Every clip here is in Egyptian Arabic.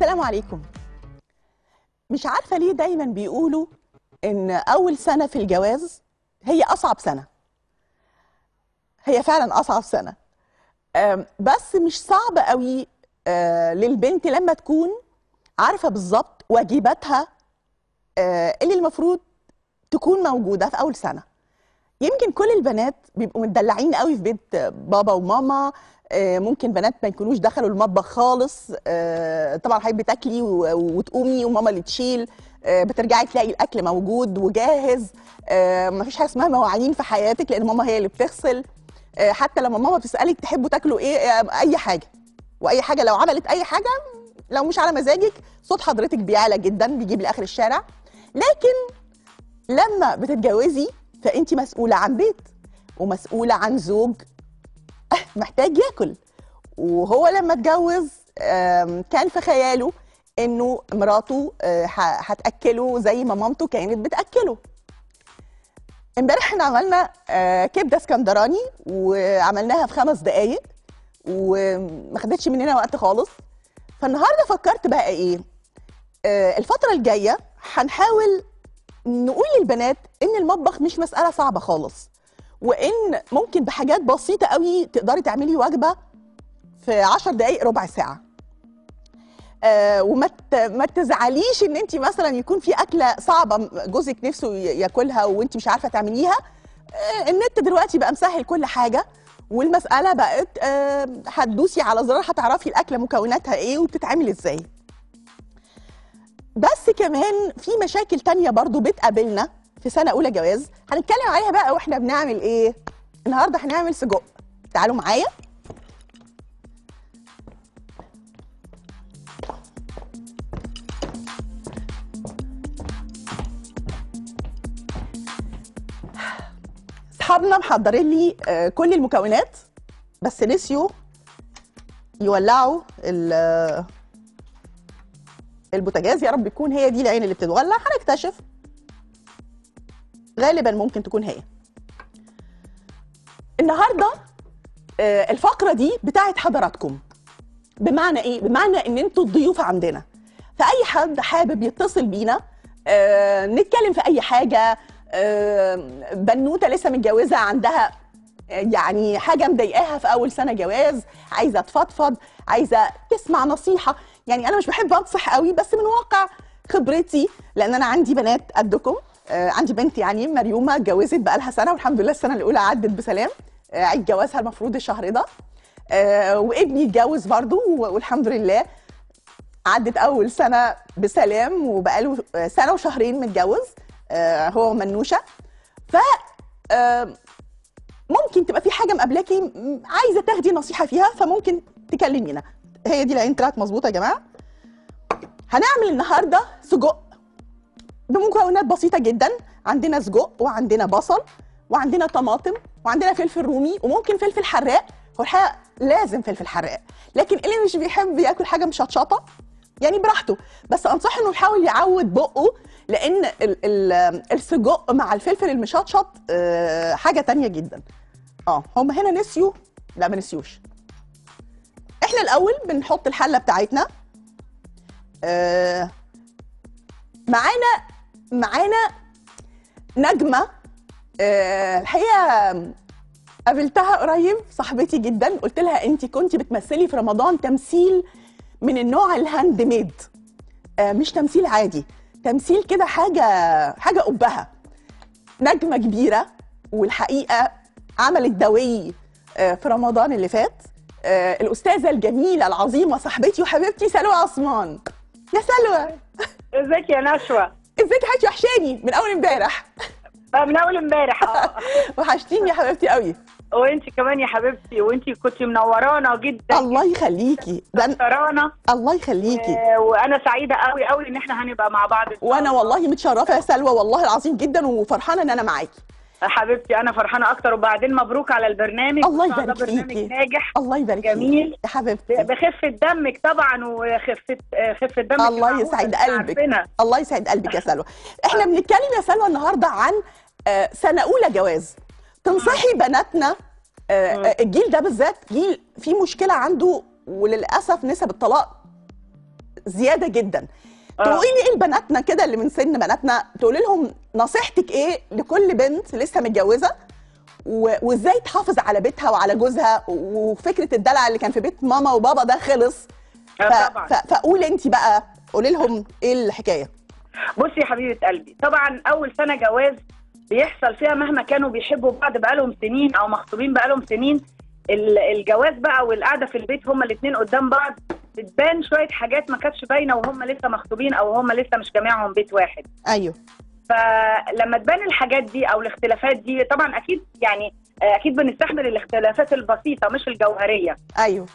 السلام عليكم مش عارفة ليه دايما بيقولوا إن أول سنة في الجواز هي أصعب سنة هي فعلا أصعب سنة أم، بس مش صعب قوي آه، للبنت لما تكون عارفة بالظبط واجباتها آه، اللي المفروض تكون موجودة في أول سنة يمكن كل البنات بيبقوا متدلعين قوي في بيت بابا وماما آه، ممكن بنات ما يكونوش دخلوا المطبخ خالص آه، طبعا حضرتك بتاكلي و- وتقومي وماما اللي تشيل آه، بترجعي تلاقي الاكل موجود وجاهز آه، مفيش حاجه اسمها مواعين في حياتك لان ماما هي اللي بتغسل آه، حتى لما ماما بتسالك تحبوا تاكلوا ايه آه، اي حاجه واي حاجه لو عملت اي حاجه لو مش على مزاجك صوت حضرتك بيعلى جدا بيجيب لاخر الشارع لكن لما بتتجوزي فانت مسؤوله عن بيت ومسؤوله عن زوج محتاج ياكل وهو لما اتجوز آم، كان في خياله انه مراته آه، ه- هتاكله زي ما مامته كانت بتاكله امبارح احنا عملنا آه، كبده اسكندراني وعملناها في خمس دقايق وما خدتش مننا وقت خالص فالنهارده فكرت بقى ايه آه، الفتره الجايه هنحاول نقول للبنات ان المطبخ مش مساله صعبه خالص وان ممكن بحاجات بسيطه قوي تقدري تعملي وجبه في 10 دقائق ربع ساعه آه وما ت- ما تزعليش ان انت مثلا يكون في اكله صعبه جوزك نفسه ي- ياكلها وانت مش عارفه تعمليها آه النت دلوقتي بقى مسهل كل حاجه والمساله بقت آه هتدوسي على زرار هتعرفي الاكله مكوناتها ايه وبتتعمل ازاي بس كمان في مشاكل تانية برضو بتقابلنا في سنة أولى جواز هنتكلم عليها بقى وإحنا بنعمل إيه النهاردة هنعمل سجق تعالوا معايا أصحابنا محضرين لي آه، كل المكونات بس نسيوا يولعوا ال- البوتاجاز يا رب يكون هي دي العين اللي بتتولع هنكتشف غالبا ممكن تكون هي النهارده آه، الفقره دي بتاعت حضراتكم بمعنى ايه بمعنى ان انتوا الضيوف عندنا فاي حد حابب يتصل بينا آه، نتكلم في اي حاجه آه، بنوته لسه متجوزه عندها يعني حاجه مضايقاها في اول سنه جواز عايزه تفضفض عايزه تسمع نصيحه يعني انا مش بحب انصح قوي بس من واقع خبرتي لان انا عندي بنات قدكم آه، عندي بنت يعني مريومه اتجوزت بقى لها سنه والحمد لله السنه الاولى عدت بسلام آه، عيد جوازها المفروض الشهر ده آه، وابني اتجوز برضو والحمد لله عدت اول سنه بسلام وبقاله سنه وشهرين متجوز آه، هو ومنوشه ف آه، ممكن تبقى في حاجه مقابلاكي م- عايزه تاخدي نصيحه فيها فممكن تكلمينا هي دي العين طلعت مظبوطه يا جماعه هنعمل النهارده سجق بمكونات بسيطه جدا عندنا سجق وعندنا بصل وعندنا طماطم وعندنا فلفل رومي وممكن فلفل حراق هو الحقيقه لازم فلفل حراق لكن اللي مش بيحب ياكل حاجه مشطشطه يعني براحته بس انصح انه يحاول يعود بقه لان ال ال السجق مع الفلفل المشطشط آه، حاجه تانية جدا اه هم هنا نسيوا لا ما نسيوش احنا الاول بنحط الحله بتاعتنا آه معانا معانا نجمه آه الحقيقه قابلتها قريب صاحبتي جدا قلت لها انت كنت بتمثلي في رمضان تمثيل من النوع الهاند ميد آه مش تمثيل عادي تمثيل كده حاجه حاجه قبها نجمه كبيره والحقيقه عملت دوي آه، في رمضان اللي فات آه، الاستاذه الجميله العظيمه صاحبتي وحبيبتي سلوى عثمان يا سلوى ازيك يا نشوى ازيك يا حبيبتي وحشاني من اول امبارح بقى من اول امبارح اه وحشتيني يا حبيبتي قوي وانت كمان يا حبيبتي وانت كنت منورانا جدا الله يخليكي ده أنا- منورانا الله يخليكي آه، وانا سعيده قوي قوي ان احنا هنبقى مع بعض إن شاء وانا الله. والله متشرفه يا سلوى والله العظيم جدا وفرحانه ان انا معاكي حبيبتي انا فرحانه اكتر وبعدين مبروك على البرنامج الله إن شاء يبارك برنامج فيكي. ناجح الله يبارك فيكي. جميل. يا حبيبتي بخفه دمك طبعا وخفه آه، خفه دمك الله معقولة، يسعد إحنا قلبك عارفينها. الله يسعد قلبك يا سلوى احنا بنتكلم يا سلوى النهارده عن آه، سنه اولى جواز تنصحي بناتنا آه، مم. آه، الجيل ده بالذات جيل فيه مشكله عنده وللاسف نسب الطلاق زياده جدا آه. تقولي ايه لبناتنا كده اللي من سن بناتنا تقولي لهم نصيحتك ايه لكل بنت لسه متجوزه و- وازاي تحافظ على بيتها وعلى جوزها وفكره الدلع اللي كان في بيت ماما وبابا ده خلص آه، ف- طبعا ف- فقولي انت بقى قولي لهم ايه الحكايه بصي يا حبيبه قلبي طبعا اول سنه جواز بيحصل فيها مهما كانوا بيحبوا بعض بقالهم سنين او مخطوبين بقالهم سنين ال- الجواز بقى والقعده في البيت هما الاثنين قدام بعض بتبان شويه حاجات ما كانتش باينه وهم لسه مخطوبين او هم لسه مش جامعهم بيت واحد ايوه فلما تبان الحاجات دي او الاختلافات دي طبعا اكيد يعني اكيد بنستحمل الاختلافات البسيطه مش الجوهريه ايوه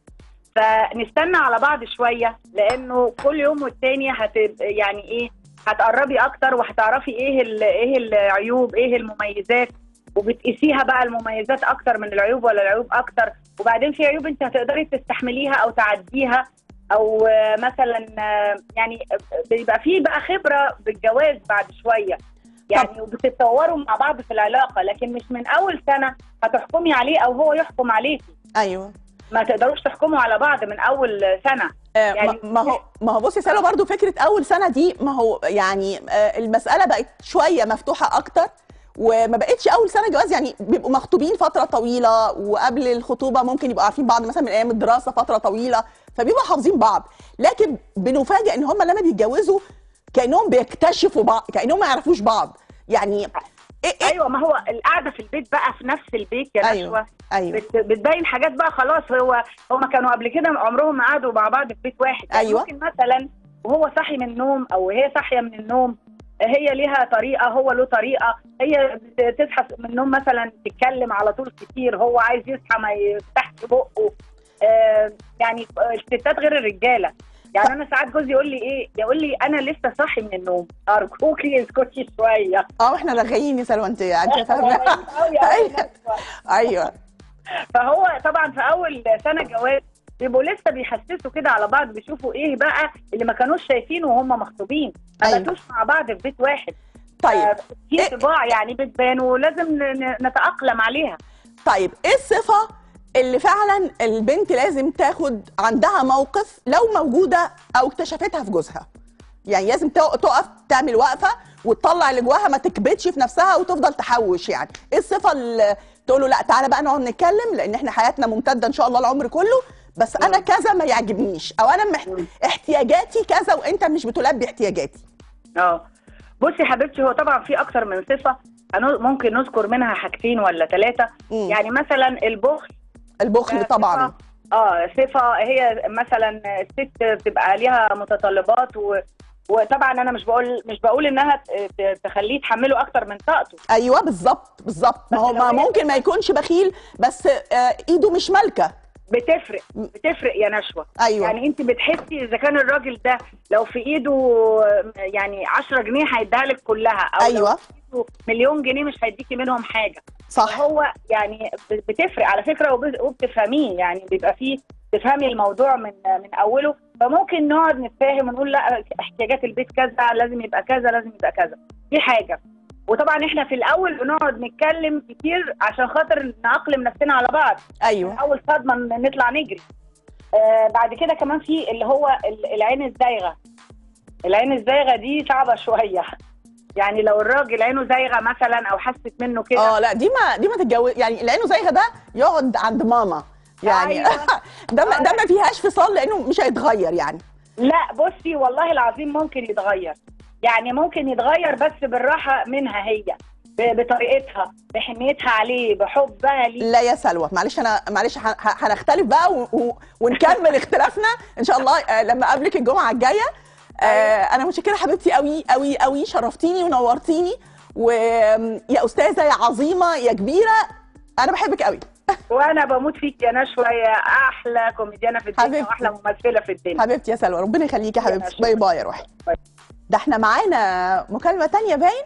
فنستنى على بعض شويه لانه كل يوم والتاني هت يعني ايه هتقربي اكتر وهتعرفي ايه ال... ايه العيوب ايه المميزات وبتقيسيها بقى المميزات اكتر من العيوب ولا العيوب اكتر وبعدين في عيوب انت هتقدري تستحمليها او تعديها او آه، مثلا آه، يعني بيبقى في بقى خبره بالجواز بعد شويه يعني وبتتطوروا مع بعض في العلاقه لكن مش من اول سنه هتحكمي عليه او هو يحكم عليكي ايوه ما تقدروش تحكموا على بعض من اول سنه آه، يعني- ما- ما هو ما هو بصي سالو برضو فكره اول سنه دي ما هو يعني آه، المساله بقت شويه مفتوحه اكتر وما بقتش اول سنه جواز يعني بيبقوا مخطوبين فتره طويله وقبل الخطوبه ممكن يبقوا عارفين بعض مثلا من ايام الدراسه فتره طويله فبيبقوا حافظين بعض لكن بنفاجئ ان هم لما بيتجوزوا كانهم بيكتشفوا بعض كانهم ما يعرفوش بعض يعني إيه إيه ايوه ما هو القعده في البيت بقى في نفس البيت يا أيوة، نشوى ايوه بت- بتبين حاجات بقى خلاص هو هما كانوا قبل كده عمرهم ما قعدوا مع بعض في بيت واحد يعني أيوة. ممكن مثلا وهو صاحي من النوم او هي صاحيه من النوم هي ليها طريقه هو له طريقه هي بت- تصحى من النوم مثلا تتكلم على طول كتير هو عايز يصحى ما يفتحش بقه آه يعني الستات غير الرجاله يعني انا ساعات جوزي يقول لي ايه يقول لي انا لسه صاحي من النوم ارجوكي اسكتي شويه اه احنا رغايين يا سلوى انت انت فاهمه أوي أوي أيوة. نشوى. ايوه فهو طبعا في اول سنه جواز بيبقوا لسه بيحسسوا كده على بعض بيشوفوا ايه بقى اللي ما كانوش شايفينه وهم مخطوبين ما أيوة. باتوش مع بعض في بيت واحد طيب آه، في إيه- طباع يعني بتبان ولازم ن- ن- نتاقلم عليها طيب ايه الصفة اللي فعلا البنت لازم تاخد عندها موقف لو موجودة او اكتشفتها في جوزها يعني لازم تو- تقف تعمل وقفة وتطلع اللي جواها ما تكبتش في نفسها وتفضل تحوش يعني ايه الصفة اللي تقول له لا تعالى بقى نقعد نتكلم لان احنا حياتنا ممتدة ان شاء الله العمر كله بس انا كذا ما يعجبنيش او انا محت... احتياجاتي كذا وانت مش بتلبي احتياجاتي اه بصي يا حبيبتي هو طبعا في اكتر من صفه هنو- ممكن نذكر منها حاجتين ولا ثلاثه مم. يعني مثلا البخل البخل ده طبعا صفة- اه صفه هي مثلا الست بتبقى ليها متطلبات و... وطبعا انا مش بقول مش بقول انها ت- ت- تخليه يتحمله اكتر من طاقته ايوه بالظبط بالظبط ما بس هو لو ما هي- ممكن ما يكونش بخيل بس آه، ايده مش مالكه بتفرق بتفرق يا نشوى ايوه يعني انت بتحسي اذا كان الراجل ده لو في ايده يعني 10 جنيه هيديها لك كلها او لو ايوه في ايده مليون جنيه مش هيديكي منهم حاجه صح هو يعني ب- بتفرق على فكره وب- وبتفهميه يعني بيبقى فيه تفهمي الموضوع من من اوله فممكن نقعد نتفاهم ونقول لا احتياجات البيت كذا لازم يبقى كذا لازم يبقى كذا دي حاجه وطبعا احنا في الاول بنقعد نتكلم كتير عشان خاطر نأقلم نفسنا على بعض ايوه اول صدمه ن- نطلع نجري آه بعد كده كمان في اللي هو ال- العين الزايغه العين الزايغه دي صعبه شويه يعني لو الراجل عينه زايغه مثلا او حست منه كده اه لا دي ما دي ما تتجوز يعني العينه زيغه ده يقعد عند ماما يعني أيوة. ده ما ده ما فيهاش فصال لانه مش هيتغير يعني لا بصي والله العظيم ممكن يتغير يعني ممكن يتغير بس بالراحه منها هي ب- بطريقتها بحنيتها عليه بحبها ليه لا يا سلوى معلش انا معلش ه- ه- هنختلف بقى و... و... ونكمل اختلافنا ان شاء الله آه، لما اقابلك الجمعه الجايه آه، انا متشكره حبيبتي قوي قوي قوي شرفتيني ونورتيني ويا استاذه يا عظيمه يا كبيره انا بحبك قوي وانا بموت فيك يا نشوى يا احلى كوميديانه في الدنيا حبيبتي. واحلى ممثله في الدنيا حبيبتي يا سلوى ربنا يخليكي يا حبيبتي شكراً. باي باي يا روحي باي. ده احنا معانا مكالمه تانية باين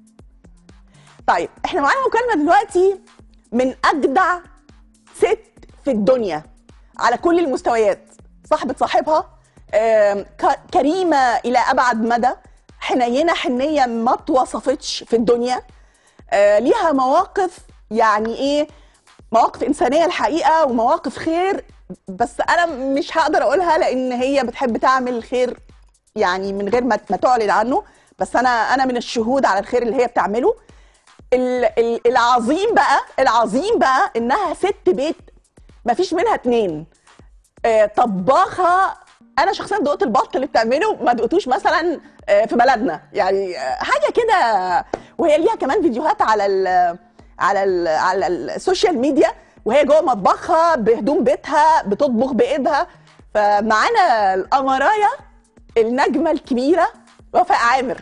طيب احنا معانا مكالمه دلوقتي من اجدع ست في الدنيا على كل المستويات صاحبه صاحبها آم، ك- كريمه الى ابعد مدى حنينه حنيه ما اتوصفتش في الدنيا آه، ليها مواقف يعني ايه مواقف انسانيه الحقيقه ومواقف خير بس انا مش هقدر اقولها لان هي بتحب تعمل الخير يعني من غير ما ما تعلن عنه بس انا انا من الشهود على الخير اللي هي بتعمله ال- ال- العظيم بقى العظيم بقى انها ست بيت ما فيش منها اتنين آه، طباخه انا شخصيا دقت البط اللي بتعمله ما دقتوش مثلا آه، في بلدنا يعني آه، حاجه كده وهي ليها كمان فيديوهات على ال على ال على السوشيال ميديا وهي جوه مطبخها بهدوم بيتها بتطبخ بايدها فمعانا القمرايه النجمه الكبيره وفاء عامر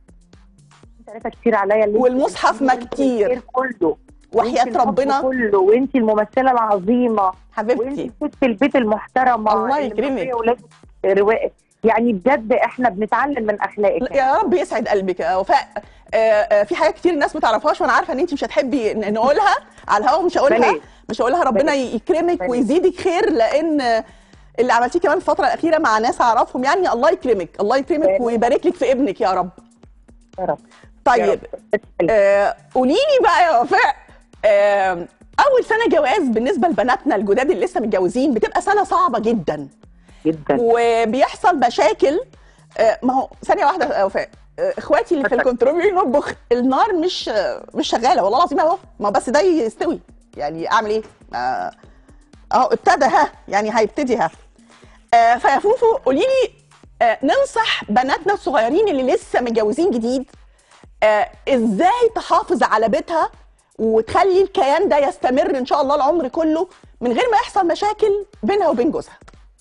ثلاثة كتير عليا اللي والمصحف ما كتير. الخير كله وحياة وانتي الحب ربنا. كله وانت الممثله العظيمه وانت حبيبتي ست البيت المحترمه الله اللي يكرمك. مربية ولاد رواق يعني بجد احنا بنتعلم من اخلاقك يا رب يسعد قلبك يا وفاء آه، آه، في حاجات كتير الناس ما تعرفهاش وانا عارفه ان انت مش هتحبي ن- نقولها على الهوا مش هقولها بلاش. مش هقولها ربنا بلاش. يكرمك بلاش. ويزيدك خير لان آه، اللي عملتيه كمان الفتره الاخيره مع ناس اعرفهم يعني الله يكرمك الله يكرمك بلاش. ويبارك لك في ابنك يا رب يا رب طيب آه، قولي لي بقى يا وفاء آه، اول سنه جواز بالنسبه لبناتنا الجداد اللي لسه متجوزين بتبقى سنه صعبه جدا جدا وبيحصل مشاكل آه، ما هو ثانيه واحده يا وفاء آه، اخواتي اللي في اتفضل. الكنترول بيقولوا نطبخ النار مش آه، مش شغاله والله العظيم اهو ما هو بس ده يستوي يعني اعمل ايه؟ آه، اهو ابتدى ها يعني هيبتدي ها آه، فيا فوفو قولي لي آه، ننصح بناتنا الصغيرين اللي لسه متجوزين جديد آه، ازاي تحافظ على بيتها وتخلي الكيان ده يستمر ان شاء الله العمر كله من غير ما يحصل مشاكل بينها وبين جوزها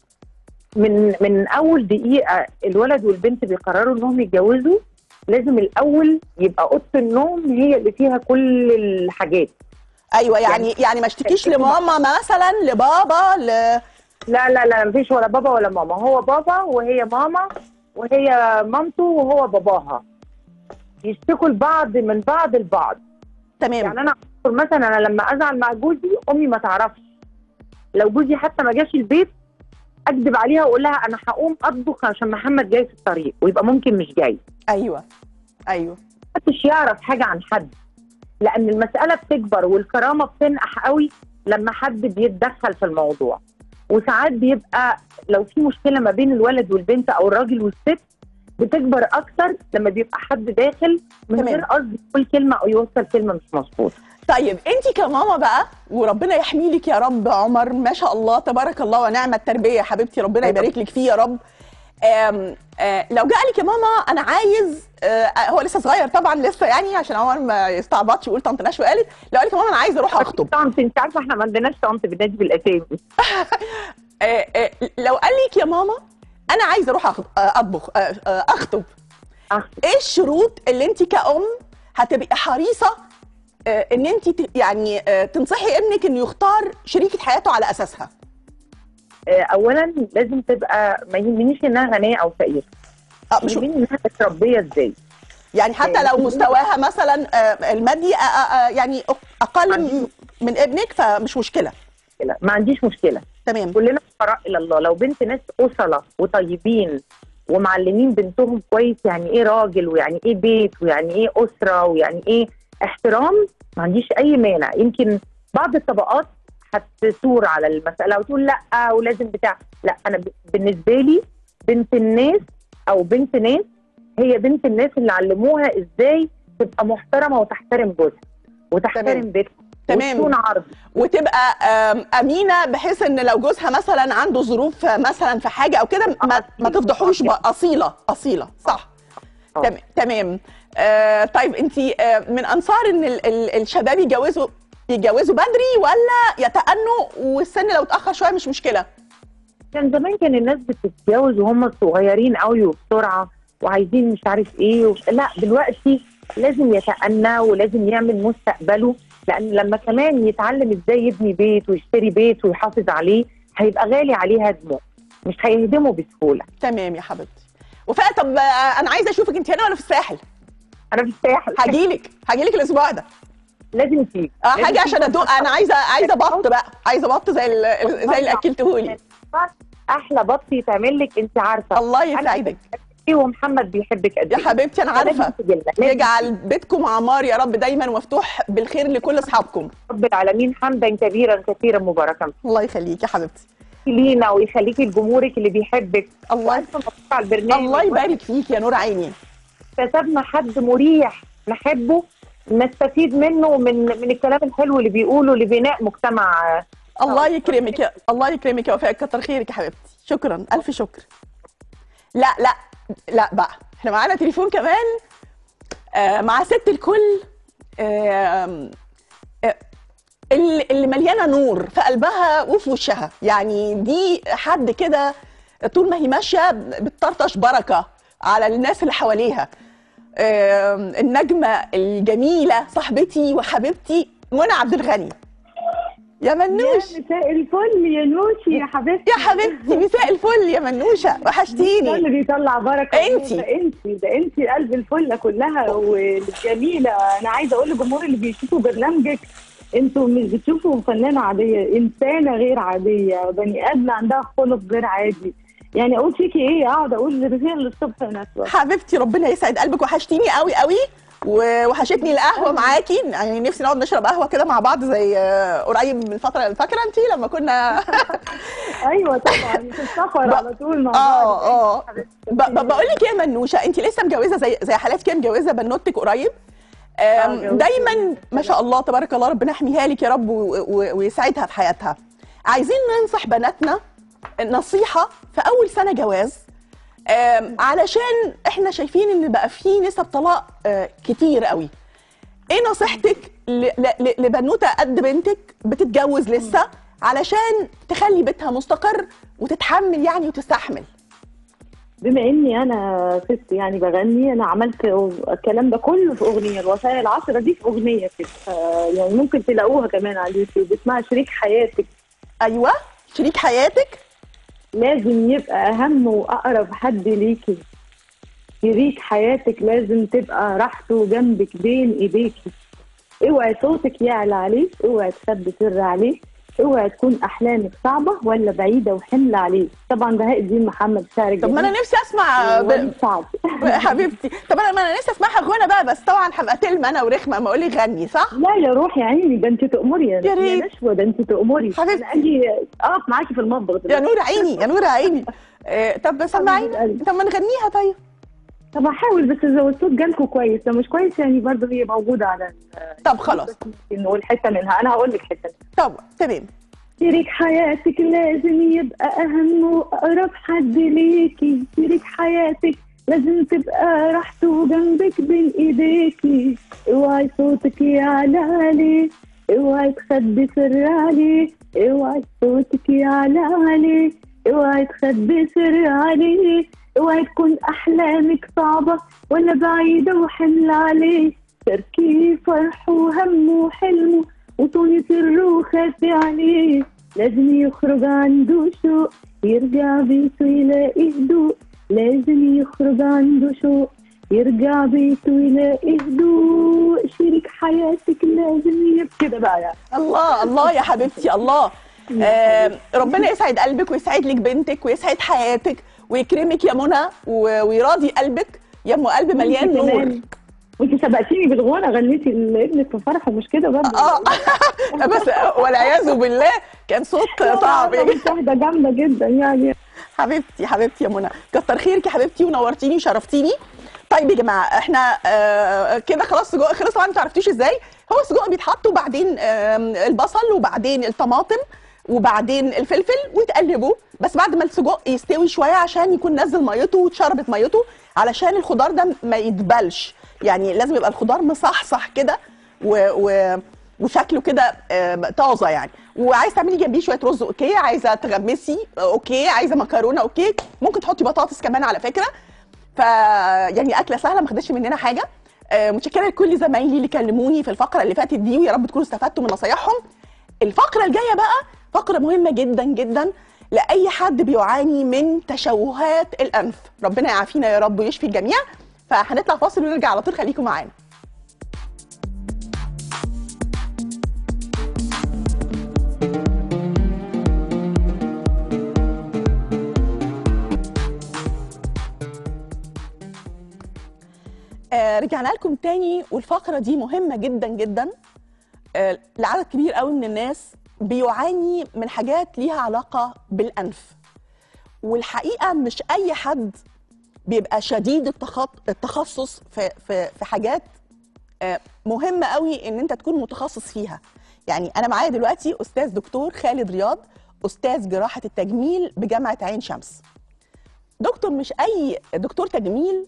من من اول دقيقه الولد والبنت بيقرروا انهم يتجوزوا لازم الاول يبقى اوضه النوم هي اللي فيها كل الحاجات ايوه يعني يعني ما اشتكيش لماما مثلا لبابا ل... لا لا لا مفيش ولا بابا ولا ماما هو بابا وهي ماما وهي مامته وهو باباها يشتكوا لبعض من بعض البعض تمام يعني انا أذكر مثلا انا لما ازعل مع جوزي امي ما تعرفش لو جوزي حتى ما جاش البيت اكذب عليها واقول لها انا هقوم اطبخ عشان محمد جاي في الطريق ويبقى ممكن مش جاي ايوه ايوه محدش يعرف حاجه عن حد لان المساله بتكبر والكرامه بتنقح قوي لما حد بيتدخل في الموضوع وساعات بيبقى لو في مشكله ما بين الولد والبنت او الراجل والست بتكبر اكتر لما بيبقى حد داخل من تمام. غير قصد يقول كلمه او يوصل كلمه مش مظبوطه طيب انت كماما بقى وربنا يحمي لك يا رب عمر ما شاء الله تبارك الله ونعم التربيه يا حبيبتي ربنا يبارك لك فيه يا رب آم آه لو جه لك يا ماما انا عايز آه هو لسه صغير طبعا لسه يعني عشان عمر ما يستعبطش يقول طنط نشوى قالت لو قال لك يا ماما انا عايز اروح اخطب طنط انت عارفه احنا ما عندناش طنط بنادي بالاسامي آه آه لو قال لك يا ماما انا عايز اروح أخ- آه، اطبخ آه آه اخطب أخ. ايه الشروط اللي انت كأم هتبقي حريصه آه، ان انت ت- يعني آه، تنصحي ابنك انه يختار شريكه حياته على اساسها آه، اولا لازم تبقى ما يهمنيش انها غنيه او فقيره آه، مش يهمني انها متربيه ازاي يعني حتى لو مستواها مثلا آه، المادي آه، آه، آه، يعني اقل م- من ابنك فمش مشكله مشكلة. ما عنديش مشكله تمام كلنا فقراء الى الله لو بنت ناس أصلة وطيبين ومعلمين بنتهم كويس يعني ايه راجل ويعني ايه بيت ويعني ايه اسره ويعني ايه احترام ما عنديش اي مانع يمكن بعض الطبقات هتثور على المساله وتقول لا ولازم بتاع لا انا ب- بالنسبه لي بنت الناس او بنت ناس هي بنت الناس اللي علموها ازاي تبقى محترمه وتحترم جوزها تمام. وتحترم بيتها تمام. وتكون عرض وتبقى آم، امينه بحيث ان لو جوزها مثلا عنده ظروف آه، مثلا في حاجه او كده ما, ما تفضحوش بقى اصيله اصيله صح آه. تم- تمام آه طيب انت آه من انصار ان ال ال الشباب يتجوزوا يتجوزوا بدري ولا يتأنوا والسن لو اتاخر شويه مش مشكله كان زمان كان الناس بتتجوز وهم صغيرين قوي وبسرعه وعايزين مش عارف ايه و... لا دلوقتي لازم يتأنى ولازم يعمل مستقبله لان لما كمان يتعلم ازاي يبني بيت ويشتري بيت ويحافظ عليه هيبقى غالي عليه هدمه مش هيهدمه بسهوله تمام يا حبيبتي وفاء طب آه، انا عايزه اشوفك انت هنا ولا في الساحل انا في الساحل هجيلك هجيلك الاسبوع ده لازم تيجي اه لازم حاجه تيجي. عشان ادوق انا عايزه عايزه بط بقى عايزه بط زي ال- زي اللي اكلتهولي احلى بط يتعمل لك انت عارفه الله أنا يسعدك إيه ومحمد بيحبك قد يا إيه. حبيبتي انا عارفه لازم تجي لنا. لازم يجعل بيتكم عمار يا رب دايما ومفتوح بالخير لكل اصحابكم رب العالمين حمدا كبيرا كثيرا مباركا الله يخليك يا حبيبتي لينا ويخليكي لجمهورك اللي بيحبك الله والف مبروك على البرنامج الله يبارك فيك يا نور عيني اكتسبنا حد مريح نحبه نستفيد منه من من الكلام الحلو اللي بيقوله لبناء مجتمع الله يكرمك يا الله يكرمك يا وفاء كتر خيرك يا حبيبتي شكرا الف شكر لا لا لا بقى احنا معانا تليفون كمان آه مع ست الكل آه آه اللي اللي مليانه نور في قلبها وفي وشها يعني دي حد كده طول ما هي ماشيه بتطرطش بركه على الناس اللي حواليها آه النجمه الجميله صاحبتي وحبيبتي منى عبد الغني يا منوش يا مساء الفل يا نوشي يا حبيبتي يا حبيبتي مساء الفل يا منوشه ده اللي وحشتيني بيطلع بركه انتي. ده انتي ده انتي قلب الفله كلها والجميله انا عايزه اقول للجمهور اللي بيشوفوا برنامجك انتوا مش بتشوفوا فنانه عاديه انسانه غير عاديه بني ادم عندها خلق غير عادي يعني اقول فيكي ايه اقعد اقول رسائل للصبح نسوة حبيبتي ربنا يسعد قلبك وحشتيني قوي قوي ووحشتني القهوه معاكي يعني نفسي نقعد نشرب قهوه كده مع بعض زي آه، قريب من الفتره فاكره انت لما كنا ايوه طبعا في السفر ب- على طول مع بعض اه اه ب- ب- بقول لك ايه يا منوشه انت لسه مجوزه زي زي حالات كده مجوزه بنوتك قريب آم، آه، جوزت. دايما ما شاء الله تبارك الله ربنا يحميها لك يا رب و- و- ويسعدها في حياتها عايزين ننصح بناتنا نصيحه في اول سنه جواز آم، علشان احنا شايفين ان بقى في نسب طلاق آه، كتير قوي ايه نصيحتك ل- ل- ل- لبنوته قد بنتك بتتجوز لسه علشان تخلي بيتها مستقر وتتحمل يعني وتستحمل بما اني انا ست يعني بغني انا عملت الكلام ده كله في اغنيه الوسائل العصر دي في اغنيه كده ف- يعني ممكن تلاقوها كمان على اليوتيوب اسمها شريك حياتك ايوه شريك حياتك لازم يبقى اهم واقرب حد ليكي شريك حياتك لازم تبقى راحته جنبك بين ايديكي اوعي صوتك يعلى عليه اوعي تخبي سر عليه اوعي تكون احلامك صعبه ولا بعيده وحمل عليه طبعا بهاء الدين محمد شاعر طب ما انا نفسي اسمع ب... وليد سعد حبيبتي طب انا ما انا نفسي اسمعها غنى بقى بس طبعا هبقى تلمى انا ورخمه ما اقولي غني صح لا يا روح يا عيني ده انت تأمري يا يا ريت. يا نشوى ده انت تأمري حبيبتي. انا اجي اقف معاكي في المطبخ يا دلوقتي. نور عيني يا نور عيني آه، طب سمعينا قلبي. طب ما نغنيها طيب طب هحاول بس لو الصوت جالكوا كويس لو مش كويس يعني برضه هي موجوده على طب خلاص بس نقول حته منها انا هقول لك حته طب تمام شريك حياتك لازم يبقى أهم وأقرب حد ليكي شريك حياتك لازم تبقى راحته جنبك بين ايديكي اوعي صوتك يعلى عليه اوعي تخبي سر عليه اوعي صوتك يعلى عليه اوعي تخبي سر عليه اوعي تكون احلامك صعبة ولا بعيدة وحمل عليه تركي فرح وهم وحلمه وطول سره خافي عليه لازم يخرج عنده شوق يرجع بيته يلاقي هدوء لازم يخرج عنده شوق يرجع بيته يلاقي هدوء شريك حياتك لازم يبقى كده بقى يعني الله الله يا حبيبتي الله آه ربنا يسعد قلبك ويسعد لك بنتك ويسعد حياتك ويكرمك يا منى و- ويراضي قلبك يا ام قلب مليان وانت نور كمان. وانت سبقتيني بالغنى غنيتي لابنك في فرحه مش كده برضه اه بس والعياذ بالله كان صوت صعب مشاهده جامده جدا يعني حبيبتي حبيبتي يا منى كتر خيرك يا حبيبتي ونورتيني وشرفتيني طيب يا جماعه احنا آه كده خلاص سجق خلص طبعا انتوا عرفتوش ازاي هو السجق بيتحط وبعدين آه البصل وبعدين الطماطم وبعدين الفلفل وتقلبوا بس بعد ما السجق يستوي شويه عشان يكون نزل ميته واتشربت ميته علشان الخضار ده ما يتبلش يعني لازم يبقى الخضار مصحصح كده و, و وشكله كده آه، طازه يعني وعايز تعملي جنبيه شويه رز اوكي عايزه تغمسي آه، اوكي عايزه مكرونه اوكي ممكن تحطي بطاطس كمان على فكره ف يعني اكله سهله ما خدتش مننا حاجه آه، متشكره لكل زمايلي اللي كلموني في الفقره اللي فاتت دي ويا رب تكونوا استفدتوا من نصايحهم الفقره الجايه بقى فقره مهمه جدا جدا لاي حد بيعاني من تشوهات الانف ربنا يعافينا يا رب ويشفي الجميع فهنطلع فاصل ونرجع على طول خليكم معانا آه رجعنا لكم تاني والفقره دي مهمه جدا جدا آه لعدد كبير قوي من الناس بيعاني من حاجات ليها علاقه بالانف والحقيقه مش اي حد بيبقى شديد التخط- التخصص في في في حاجات آه، مهمه قوي ان انت تكون متخصص فيها يعني انا معايا دلوقتي استاذ دكتور خالد رياض استاذ جراحه التجميل بجامعه عين شمس دكتور مش اي دكتور تجميل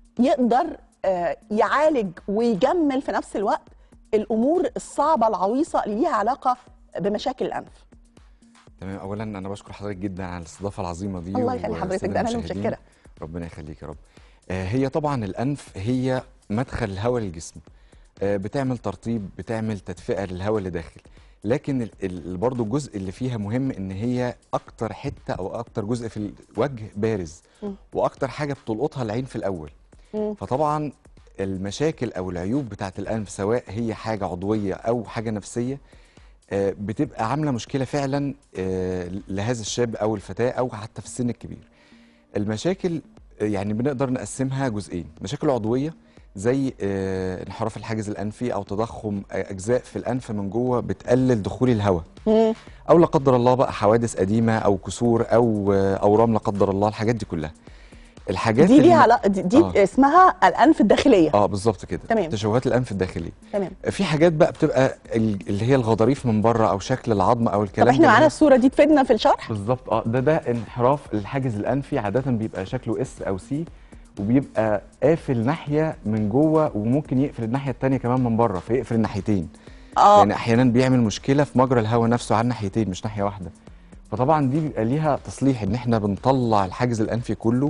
يقدر آه، يعالج ويجمل في نفس الوقت الامور الصعبه العويصه اللي ليها علاقه بمشاكل الانف تمام اولا انا بشكر حضرتك جدا على الاستضافه العظيمه دي الله يخلي حضرتك والسادة ده انا اللي المشاهدين. متشكره ربنا يخليك يا رب آه، هي طبعا الانف هي مدخل الهواء للجسم آه، بتعمل ترطيب بتعمل تدفئه للهواء اللي داخل لكن ال- ال- برضو الجزء اللي فيها مهم ان هي اكتر حته او اكتر جزء في الوجه بارز مم. واكتر حاجه بتلقطها العين في الاول مم. فطبعا المشاكل او العيوب بتاعه الانف سواء هي حاجه عضويه او حاجه نفسيه آه، بتبقى عامله مشكله فعلا آه، لهذا الشاب او الفتاه او حتى في السن الكبير المشاكل آه، يعني بنقدر نقسمها جزئين مشاكل عضويه زي آه، انحراف الحاجز الانفي او تضخم آه، اجزاء في الانف من جوه بتقلل دخول الهواء مم. او لا قدر الله بقى حوادث قديمه او كسور او آه، اورام لا قدر الله الحاجات دي كلها الحاجات دي اللي- ليها علاقه دي, دي آه. اسمها الانف الداخليه اه بالظبط كده تمام. تشوهات الانف الداخلي تمام في حاجات بقى بتبقى ال- اللي هي الغضاريف من بره او شكل العظم او الكلام طب احنا ده معانا اللي- الصوره دي تفيدنا في الشرح بالظبط اه ده ده انحراف الحاجز الانفي عاده بيبقى شكله اس او سي وبيبقى قافل ناحيه من جوه وممكن يقفل الناحيه الثانيه كمان من بره فيقفل الناحيتين اه يعني احيانا بيعمل مشكله في مجرى الهواء نفسه على الناحيتين مش ناحيه واحده فطبعا دي بيبقى ليها تصليح ان احنا بنطلع الحاجز الانفي كله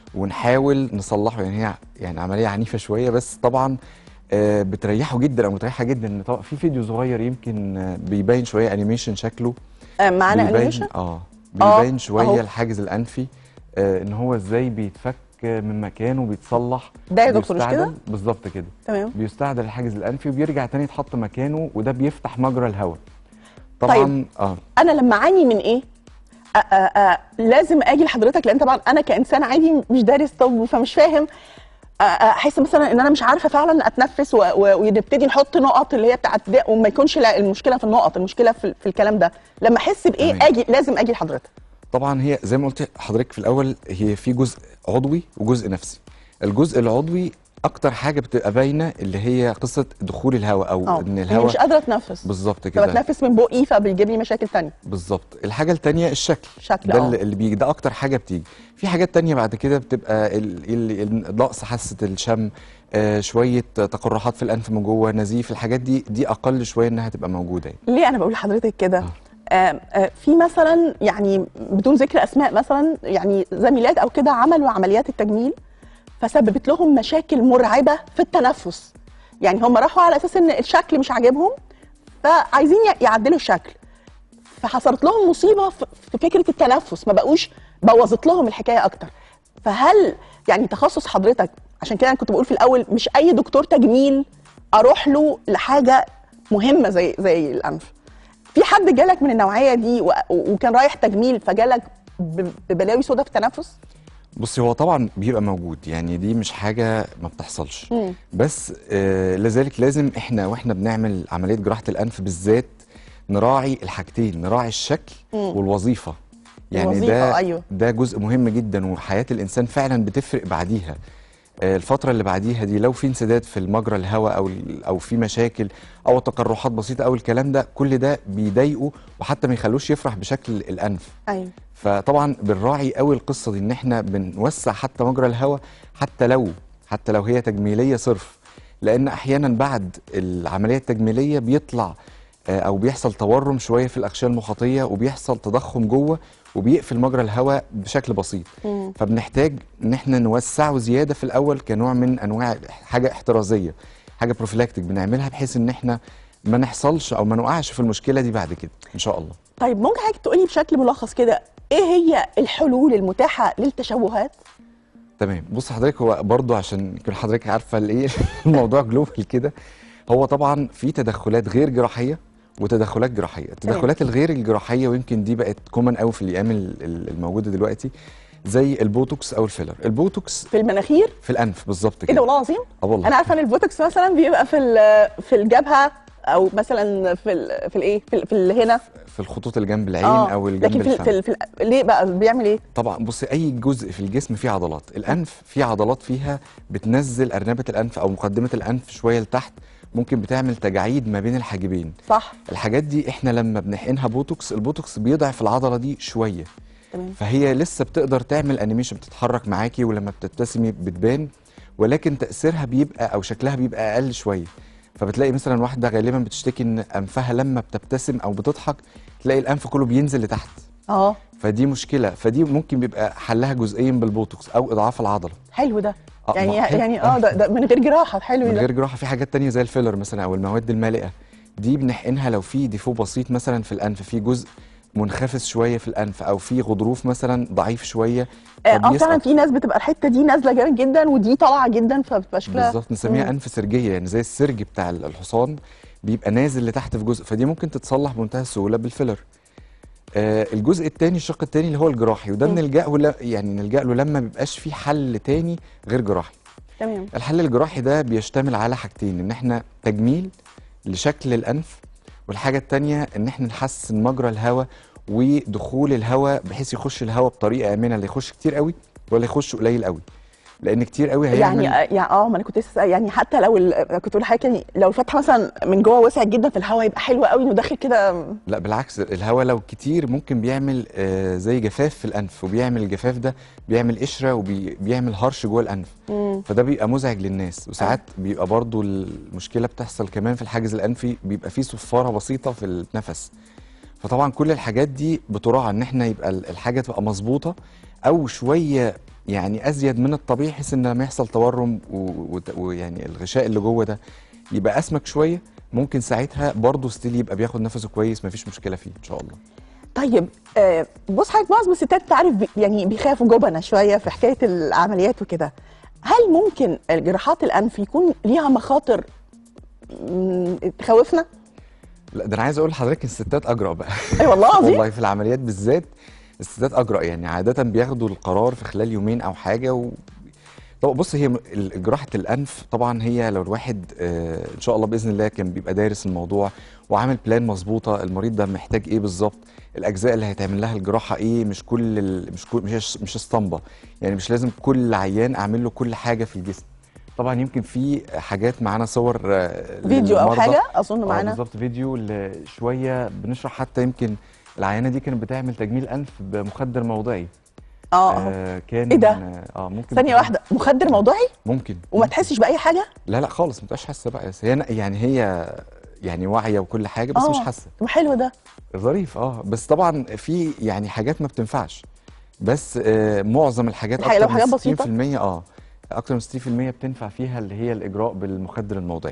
ونحاول نصلحه يعني هي يعني عمليه عنيفه شويه بس طبعا آه، بتريحه جدا او متريحه جدا إن طبعا في فيديو صغير يمكن آه، بيبين شويه انيميشن شكله آه، معانا بيبين انيميشن اه آه، بيبين شويه أهو. الحاجز الانفي آه ان هو ازاي بيتفك من مكانه بيتصلح ده يا دكتور مش بيستعدل. كده؟ بالظبط كده تمام بيستعدل الحاجز الانفي وبيرجع تاني يتحط مكانه وده بيفتح مجرى الهواء طبعا طيب. اه انا لما اعاني من ايه آه آه آه لازم اجي لحضرتك لان طبعا انا كانسان عادي مش دارس طب فمش فاهم آه، آه، احس مثلا ان انا مش عارفه فعلا اتنفس و- و- ونبتدي نحط نقط اللي هي بتاعت ده وما يكونش لا المشكله في النقط المشكله في, في الكلام ده لما احس بايه تمام. اجي لازم اجي لحضرتك طبعا هي زي ما قلت لحضرتك في الاول هي في جزء عضوي وجزء نفسي الجزء العضوي اكتر حاجه بتبقى باينه اللي هي قصه دخول الهواء او اه ان إني الهواء مش قادره اتنفس بالظبط كده فبتنفس من بقي فبيجيب لي مشاكل تانية بالظبط الحاجه التانية الشكل شكل ده اه اللي اللي بيجي ده اكتر حاجه بتيجي في حاجات تانية بعد كده بتبقى ال- ال- ال- نقص حاسه الشم آه شويه تقرحات في الانف من جوه نزيف الحاجات دي دي اقل شويه انها تبقى موجوده يعني. ليه انا بقول لحضرتك كده آه. آه، آه، في مثلا يعني بدون ذكر اسماء مثلا يعني زميلات او كده عملوا عمليات التجميل فسببت لهم مشاكل مرعبه في التنفس يعني هم راحوا على اساس ان الشكل مش عاجبهم فعايزين ي- يعدلوا الشكل فحصلت لهم مصيبه في في فكره التنفس ما بقوش بوظت لهم الحكايه اكتر فهل يعني تخصص حضرتك عشان كده انا كنت بقول في الاول مش اي دكتور تجميل اروح له لحاجه مهمه زي زي الانف في حد جالك من النوعيه دي و- وكان رايح تجميل فجالك ب- ببلاوي سودا في التنفس بصي هو طبعا بيبقى موجود يعني دي مش حاجه ما بتحصلش مم. بس آه لذلك لازم احنا واحنا بنعمل عمليه جراحه الانف بالذات نراعي الحاجتين نراعي الشكل مم. والوظيفه يعني الوظيفة، ده أيوة. ده جزء مهم جدا وحياه الانسان فعلا بتفرق بعديها آه، الفترة اللي بعديها دي لو في انسداد في المجرى الهواء او ال- او في مشاكل او تقرحات بسيطة او الكلام ده كل ده بيضايقه وحتى ما يخلوش يفرح بشكل الانف ايوه فطبعا بنراعي قوي القصه دي ان احنا بنوسع حتى مجرى الهواء حتى لو حتى لو هي تجميليه صرف لان احيانا بعد العمليه التجميليه بيطلع آه، او بيحصل تورم شويه في الاغشيه المخاطيه وبيحصل تضخم جوه وبيقفل مجرى الهواء بشكل بسيط مم. فبنحتاج ان احنا نوسعه زياده في الاول كنوع من انواع حاجه احترازيه حاجه بروفيلاكتيك بنعملها بحيث ان احنا ما نحصلش او ما نقعش في المشكله دي بعد كده ان شاء الله طيب ممكن حضرتك تقولي بشكل ملخص كده ايه هي الحلول المتاحه للتشوهات تمام بص حضرتك هو برضو عشان يكون حضرتك عارفه الايه الموضوع جلوبال كده هو طبعا في تدخلات غير جراحيه وتدخلات جراحيه التدخلات الغير الجراحيه ويمكن دي بقت كومن قوي في الايام ال- ال- الموجوده دلوقتي زي البوتوكس او الفيلر البوتوكس في المناخير في الانف بالظبط ايه ده كده والله العظيم اه والله انا عارفه ان البوتوكس مثلا بيبقى في ال- في الجبهه او مثلا في ال في الايه في, ال- في ال- هنا في الخطوط اللي جنب العين آه، او الجنب لكن في, ال- الفم في, ال- في ال- ليه بقى بيعمل ايه طبعا بصي اي جزء في الجسم فيه عضلات الانف فيه عضلات فيها بتنزل ارنبه الانف او مقدمه الانف شويه لتحت ممكن بتعمل تجاعيد ما بين الحاجبين صح الحاجات دي احنا لما بنحقنها بوتوكس البوتوكس بيضعف العضله دي شويه تمام فهي لسه بتقدر تعمل انيميشن بتتحرك معاكي ولما بتبتسمي بتبان ولكن تاثيرها بيبقى او شكلها بيبقى اقل شويه فبتلاقي مثلا واحده غالبا بتشتكي ان انفها لما بتبتسم او بتضحك تلاقي الانف كله بينزل لتحت اه فدي مشكله فدي ممكن بيبقى حلها جزئيا بالبوتوكس او اضعاف العضله حلو ده آه، يعني ما حلو. يعني اه ده, ده من غير جراحه حلو من ده غير جراحه في حاجات تانية زي الفيلر مثلا او المواد المالئه دي بنحقنها لو في ديفو بسيط مثلا في الانف في جزء منخفض شويه في الانف او في غضروف مثلا ضعيف شويه اه آه، فبيسقط. فعلا في ناس بتبقى الحته دي نازله جامد جدا ودي طالعه جدا فبتبقى شكلها بالظبط نسميها مم. انف سرجيه يعني زي السرج بتاع الحصان بيبقى نازل لتحت في جزء فدي ممكن تتصلح بمنتهى السهوله بالفيلر آه الجزء الثاني الشق الثاني اللي هو الجراحي وده مم. بنلجا له يعني نلجا له لما بيبقاش في حل تاني غير جراحي تمام الحل الجراحي ده بيشتمل على حاجتين ان احنا تجميل لشكل الانف والحاجه التانية ان احنا نحسن مجرى الهواء ودخول الهواء بحيث يخش الهواء بطريقه امنه لا يخش كتير قوي ولا يخش قليل قوي لان كتير قوي هيعمل يعني يعني اه ما انا كنت لسه يعني حتى لو ال- كنت بقول لحضرتك يعني لو الفتحه مثلا من جوه وسعت جدا في الهواء يبقى حلو قوي انه داخل كده لا بالعكس الهواء لو كتير ممكن بيعمل آه زي جفاف في الانف وبيعمل الجفاف ده بيعمل قشره وبيعمل هرش جوه الانف مم. فده بيبقى مزعج للناس وساعات بيبقى برضو المشكله بتحصل كمان في الحاجز الانفي بيبقى فيه صفاره بسيطه في النفس فطبعا كل الحاجات دي بتراعى ان احنا يبقى ال- الحاجه تبقى مظبوطه او شويه يعني ازيد من الطبيعي بحيث ان لما يحصل تورم و- وت- ويعني الغشاء اللي جوه ده يبقى اسمك شويه ممكن ساعتها برضه ستيل يبقى بياخد نفسه كويس مفيش مشكله فيه ان شاء الله طيب آه بص حضرتك معظم الستات انت عارف بي- يعني بيخافوا جبنه شويه في حكايه العمليات وكده هل ممكن جراحات الانف يكون ليها مخاطر مم، تخوفنا؟ لا ده انا عايز اقول لحضرتك إن الستات اجرأ بقى اي والله العظيم والله في العمليات بالذات الستات اجرأ يعني عاده بياخدوا القرار في خلال يومين او حاجه و... طب بص هي م- ال- جراحه الانف طبعا هي لو الواحد آه ان شاء الله باذن الله كان بيبقى دارس الموضوع وعامل بلان مظبوطه المريض ده محتاج ايه بالظبط الاجزاء اللي هيتعمل لها الجراحه ايه مش كل ال... مش كل مش مش اسطمبه يعني مش لازم كل عيان اعمل له كل حاجه في الجسم طبعا يمكن في حاجات معانا صور آه، فيديو او للمرضى. حاجه اظن آه، معانا بالظبط فيديو ل- شويه بنشرح حتى يمكن العيانه دي كانت بتعمل تجميل انف بمخدر موضعي اه اه آه كان إيه ده؟ اه ممكن ثانيه تكون- واحده مخدر موضوعي ممكن وما ممكن. تحسش باي حاجه؟ لا لا خالص ما تبقاش حاسه بقى بس هي يعني هي يعني واعيه وكل حاجه بس آه. مش حاسه طب حلو ده ظريف اه بس طبعا في يعني حاجات ما بتنفعش بس آه معظم الحاجات الحقيقة لو اكتر حاجات من بسيطة؟ 60% اه اكتر من 60% بتنفع فيها اللي هي الاجراء بالمخدر الموضعي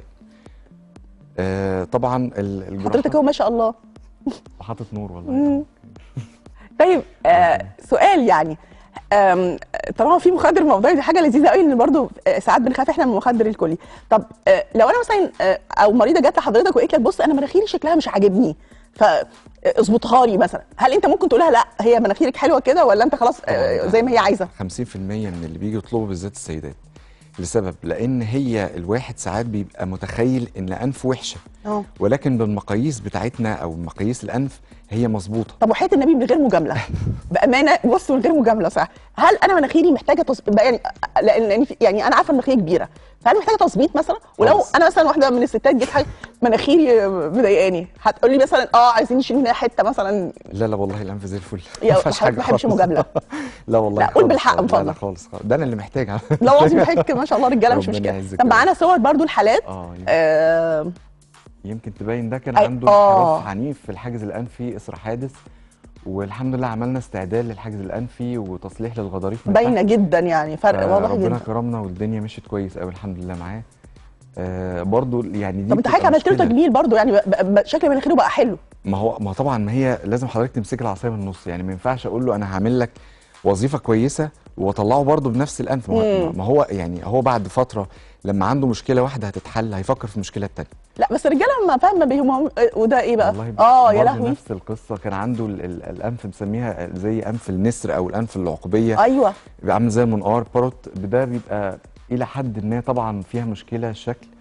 آه طبعا ال- الجراحه حضرتك اهو ما شاء الله حاطط نور والله مم. طيب آه سؤال يعني آم، طالما في مخدر موضعي دي حاجه لذيذه قوي ان برضو آه، ساعات بنخاف احنا من المخدر الكلي طب آه، لو انا مثلا آه، او مريضه جت لحضرتك وقالت لك بص انا مناخيري شكلها مش عاجبني فاظبطها لي مثلا هل انت ممكن تقولها لا هي مناخيرك حلوه كده ولا انت خلاص آه، طبعاً. زي ما هي عايزه 50% من اللي بيجوا يطلبوا بالذات السيدات لسبب لان هي الواحد ساعات بيبقى متخيل ان انف وحشه اه ولكن بالمقاييس بتاعتنا او مقاييس الانف هي مظبوطه طب وحياه النبي من غير مجامله بامانه بص من غير مجامله صح هل انا مناخيري محتاجه تصبيط يعني لان لأن في- يعني انا عارفه ان مناخيري كبيره فهل محتاجه تظبيط مثلا ولو خالص. انا مثلا واحده من الستات جت حاجه مناخيري مضايقاني هتقول لي مثلا اه عايزين نشيل منها حته مثلا لا لا والله الانف زي الفل يا ما فيهاش حضرتك ما بحبش خالص. مجاملة. لا والله لا، قول خالص بالحق خالص. من لا لا فضلك. خالص خالص ده انا اللي محتاج لا والله بحبك ما شاء الله رجاله مش ربنا مشكله يعزك طب يا معانا صور برضو الحالات اه يمكن- آه يمكن تبين ده كان أي- عنده آه. انحراف عنيف في الحاجز الانفي اثر حادث والحمد لله عملنا استعداد للحاجز الانفي وتصليح للغضاريف من باينه تحت. جدا يعني فرق واضح ربنا جدا كرمنا والدنيا مشيت كويس قوي الحمد لله معاه آه برضو يعني دي طب انت بتبقى حضرتك عملت له مشكلة. تجميل برضو يعني بقى- بقى- شكل مناخيره بقى حلو ما هو ما طبعا ما هي لازم حضرتك تمسك العصايه من النص يعني ما ينفعش اقول له انا هعمل لك وظيفه كويسه واطلعه برضه بنفس الانف ما هو- مم. ما هو يعني هو بعد فتره لما عنده مشكله واحده هتتحل هيفكر في المشكله الثانيه لا بس الرجاله ما فاهم ما بيهم وده ايه بقى والله اه يا برضه لهوي نفس القصه كان عنده ال ال الانف مسميها زي انف النسر او الانف العقبيه ايوه بيبقى عامل زي منقار باروت ده بيبقى الى حد ما طبعا فيها مشكله الشكل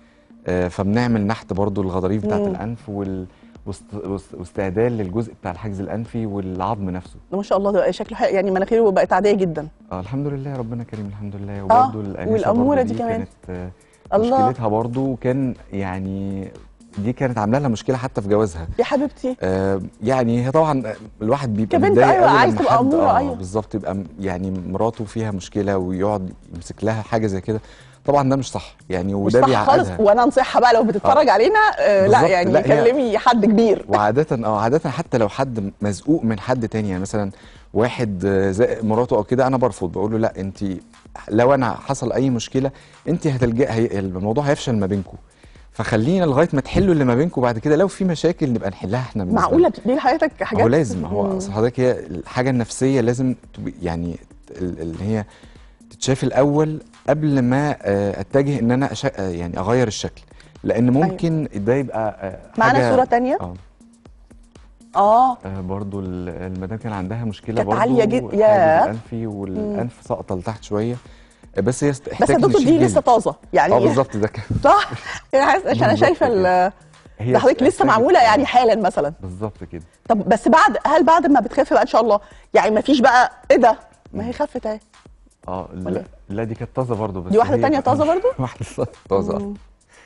آه، فبنعمل نحت برضو الغضاريف بتاعت مم. الانف وال واست- واست- واستعدال للجزء بتاع الحاجز الانفي والعظم نفسه ده ما شاء الله ده شكله حلو يعني مناخيره بقت عاديه جدا آه الحمد لله ربنا كريم الحمد لله وبرضو الانسه والأمورة برضو دي كمان. كانت آه، الله. مشكلتها برضو كان يعني دي كانت عامله لها مشكله حتى في جوازها يا حبيبتي آه يعني هي طبعا الواحد بيبقى كبنت متضايق أيوة، قوي عايز لما تبقى حد أمورة، اه أيوة. بالظبط يبقى م- يعني مراته فيها مشكله ويقعد يمسك لها حاجه زي كده طبعا ده مش صح يعني مش وده صح خالص بيعقدها وانا انصحها بقى لو بتتفرج علينا آه لا بالظبط. يعني لا، هي- كلمي حد كبير وعادة اه عادة حتى لو حد مزقوق من حد تاني يعني مثلا واحد آه، زق مراته او كده انا برفض بقول له لا انت لو انا حصل اي مشكله انت هتلجأ هي الموضوع هيفشل ما بينكم فخلينا لغايه ما تحلوا اللي ما بينكم بعد كده لو في مشاكل نبقى نحلها احنا بالنسبة معقوله لنا. بتدي لحياتك حاجات هو لازم هو مم. اصل حضرتك هي الحاجه النفسيه لازم تبقى- يعني ال- اللي هي تتشاف الاول قبل ما آه، اتجه ان انا أش... آه، يعني اغير الشكل لان ممكن ده يبقى آه، معانا حاجة- صوره تانية اه اه آه، برضو ال- المدام كان عندها مشكله كانت برضو عالية جد- الحاجز ياه. الانفي والانف ساقطه لتحت شويه آه، بس هي است- بس يا احتاجت دكتور دي نشيل لسه جلد. طازه يعني اه بالظبط ده كان صح يعني حاسه عشان انا بالظبط شايفه ال- كده. هي ده حضرتك لسه احتاجت- معموله آه، يعني حالا مثلا بالظبط كده طب بس بعد هل بعد ما بتخف بقى ان شاء الله يعني ما فيش بقى ايه ده ما هي خفت اهي اه ولا لا, إيه؟ لا دي كانت طازه برضو بس دي واحدة هي تانية بقى- طازة برضو؟ واحده طازه مم.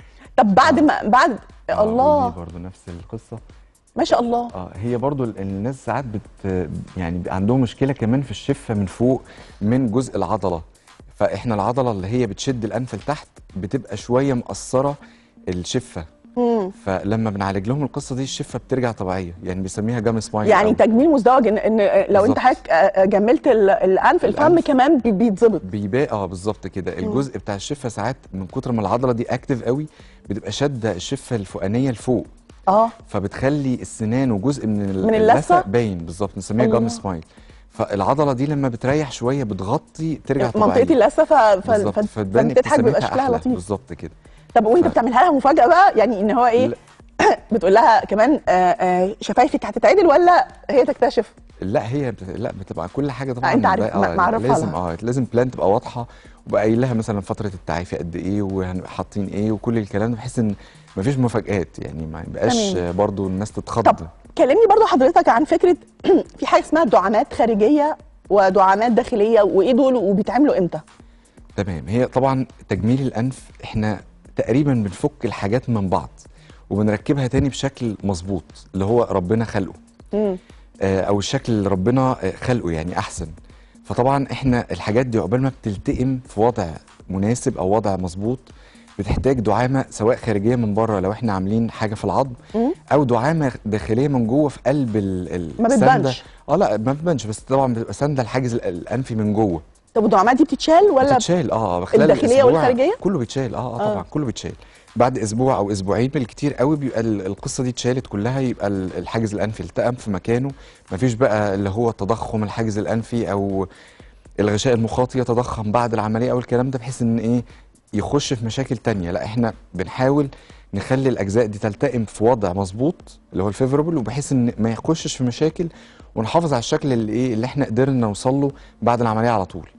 طب بعد ما بعد آه، الله ودي برضو نفس القصه ما شاء الله اه هي برضو ال- الناس ساعات بت يعني بيبقى عندهم مشكله كمان في الشفه من فوق من جزء العضله فاحنا العضله اللي هي بتشد الانف لتحت بتبقى شويه مقصره الشفه مم. فلما بنعالج لهم القصه دي الشفه بترجع طبيعيه يعني بيسميها جام سمايل يعني أو تجميل مزدوج ان, إن لو انت بالظبط. حضرتك آه، جملت ال- الانف الفم الأنف. كمان بي- بيتظبط بيبقى اه بالظبط كده الجزء بتاع الشفه ساعات من كتر ما العضله دي اكتف قوي بتبقى شاده الشفه الفوقانيه لفوق اه فبتخلي السنان وجزء من ال- من اللثة؟ باين بالظبط نسميها الله. جام سمايل فالعضله دي لما بتريح شويه بتغطي ترجع منطقه طبيعيه اللثه ف... ف... بالظبط ف... فتبان فبتضحك بيبقى ابتسامتها شكلها احلى لطيف بالظبط كده طب وانت ف- بتعملها لها مفاجاه بقى يعني ان هو ايه لا. بتقول لها كمان آه، آه، شفايفك هتتعدل ولا هي تكتشف لا هي بت... لا بتبقى كل حاجه طبعا أنت عارف- لا، ما- معرفها لازم لها. اه لازم بلان تبقى واضحه وبقى قايل لها مثلا فتره التعافي قد ايه وهنبقى حاطين ايه وكل الكلام ده بحيث ان مفيش مفاجآت يعني ما يبقاش تمام. برضو الناس تتخض طب كلمني برضو حضرتك عن فكره في حاجه اسمها دعامات خارجيه ودعامات داخليه وايه دول وبيتعملوا امتى تمام هي طبعا تجميل الانف احنا تقريبا بنفك الحاجات من بعض وبنركبها تاني بشكل مظبوط اللي هو ربنا خلقه مم. آه، او الشكل اللي ربنا آه، خلقه يعني احسن فطبعا احنا الحاجات دي عقبال ما بتلتئم في وضع مناسب او وضع مظبوط بتحتاج دعامه سواء خارجيه من بره لو احنا عاملين حاجه في العظم مم. او دعامه داخليه من جوه في قلب ال ال- ما السندة. بتبانش. اه لا ما بتبانش بس طبعا بتبقى سانده الحاجز ال- الانفي من جوه طب الدعامات دي بتتشال ولا بتتشال اه خلال الداخلية أسبوع والخارجية؟ كله بيتشال اه اه آه. طبعا كله بيتشال بعد اسبوع او اسبوعين بالكتير قوي بيبقى ال- القصه دي اتشالت كلها يبقى ال- الحاجز الانفي التئم في مكانه مفيش بقى اللي هو تضخم الحاجز الانفي او الغشاء المخاطي يتضخم بعد العمليه او الكلام ده بحيث ان ايه يخش في مشاكل تانية لا احنا بنحاول نخلي الاجزاء دي تلتئم في وضع مظبوط اللي هو الفيفوربل وبحيث ان ما يخشش في مشاكل ونحافظ على الشكل اللي ايه اللي احنا قدرنا نوصل له بعد العمليه على طول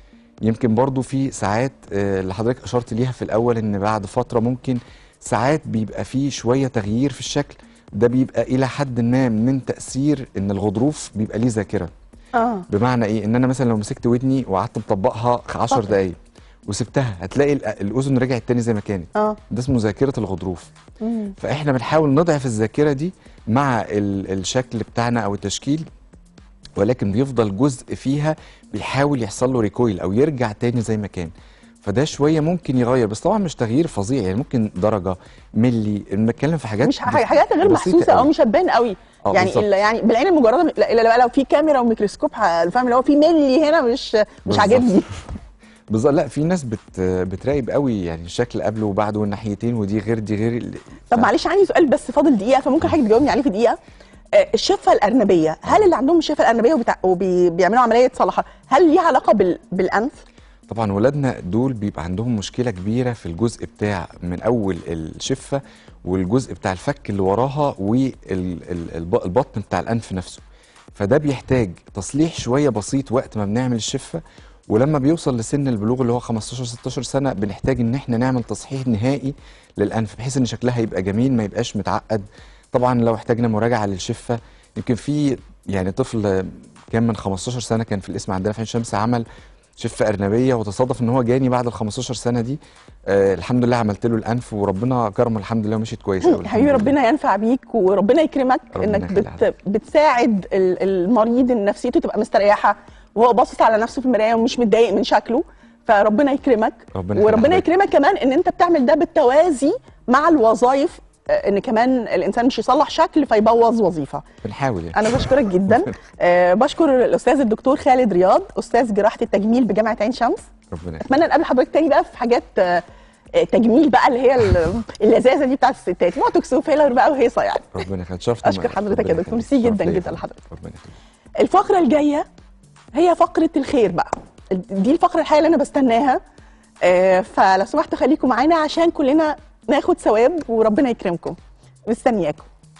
يمكن برضو في ساعات آه، اللي حضرتك اشرت ليها في الاول ان بعد فتره ممكن ساعات بيبقى فيه شويه تغيير في الشكل ده بيبقى الى حد ما من تاثير ان الغضروف بيبقى ليه ذاكره اه بمعنى ايه ان انا مثلا لو مسكت ودني وقعدت مطبقها 10 فترة. دقايق وسبتها هتلاقي ال- الاذن رجعت تاني زي ما كانت اه ده اسمه ذاكره الغضروف مم. فاحنا بنحاول نضعف الذاكره دي مع ال- الشكل بتاعنا او التشكيل ولكن بيفضل جزء فيها بيحاول يحصل له ريكويل او يرجع تاني زي ما كان فده شويه ممكن يغير بس طبعا مش تغيير فظيع يعني ممكن درجه ملي بنتكلم في حاجات مش ح- حاجات غير بسيطة محسوسه او قوي. مش هتبان قوي آه، يعني بالظبط. الا يعني بالعين المجرده لا الا بقى لو في كاميرا وميكروسكوب ه- فاهم اللي هو في ملي هنا مش مش بالظبط. عاجبني بالظبط لا في ناس بت بتراقب قوي يعني الشكل قبله وبعده والناحيتين ودي غير دي غير طب ف- معلش عندي سؤال بس فاضل دقيقه فممكن حضرتك تجاوبني عليه في دقيقه آه، الشفه الارنبيه هل اللي عندهم الشفه الارنبيه وبتاع وبيعملوا عمليه صلاحه هل ليها علاقه بال... بالانف طبعا ولادنا دول بيبقى عندهم مشكله كبيره في الجزء بتاع من اول الشفه والجزء بتاع الفك اللي وراها والبطن بتاع الانف نفسه فده بيحتاج تصليح شويه بسيط وقت ما بنعمل الشفه ولما بيوصل لسن البلوغ اللي هو 15 16 سنه بنحتاج ان احنا نعمل تصحيح نهائي للانف بحيث ان شكلها يبقى جميل ما يبقاش متعقد طبعا لو احتاجنا مراجعه للشفه يمكن في يعني طفل كان من 15 سنه كان في الاسم عندنا في عين شمس عمل شفه ارنبيه وتصادف ان هو جاني بعد ال 15 سنه دي آه الحمد لله عملت له الانف وربنا كرمه الحمد لله ومشيت كويس قوي حبيبي ربنا ينفع بيك وربنا يكرمك ربنا انك يخليها بت بتساعد ال- المريض ان نفسيته تبقى مستريحه وهو باصص على نفسه في المرايه ومش متضايق من شكله فربنا يكرمك ربنا يخلي وربنا حضرتك. يكرمك كمان ان انت بتعمل ده بالتوازي مع الوظائف آه، ان كمان الانسان مش يصلح شكل فيبوظ وظيفه بنحاول يعني انا بشكرك جدا آه، بشكر الاستاذ الدكتور خالد رياض استاذ جراحه التجميل بجامعه عين شمس ربنا يخليك اتمنى نقابل حضرتك تاني بقى في حاجات آه، آه، تجميل بقى اللي هي ال- اللذاذه دي بتاعت الستات بوتوكس وفيلر بقى وهيصه يعني ربنا يخليك شرفت أشكر حضرتك يا دكتور. ميرسي جدا جدا لحضرتك. ربنا يخليك الفقره الجايه هي فقره الخير بقى دي الفقره الحقيقه اللي انا بستناها آه، فلو سمحتوا خليكم معانا عشان كلنا ناخد ثواب وربنا يكرمكم مستنياكم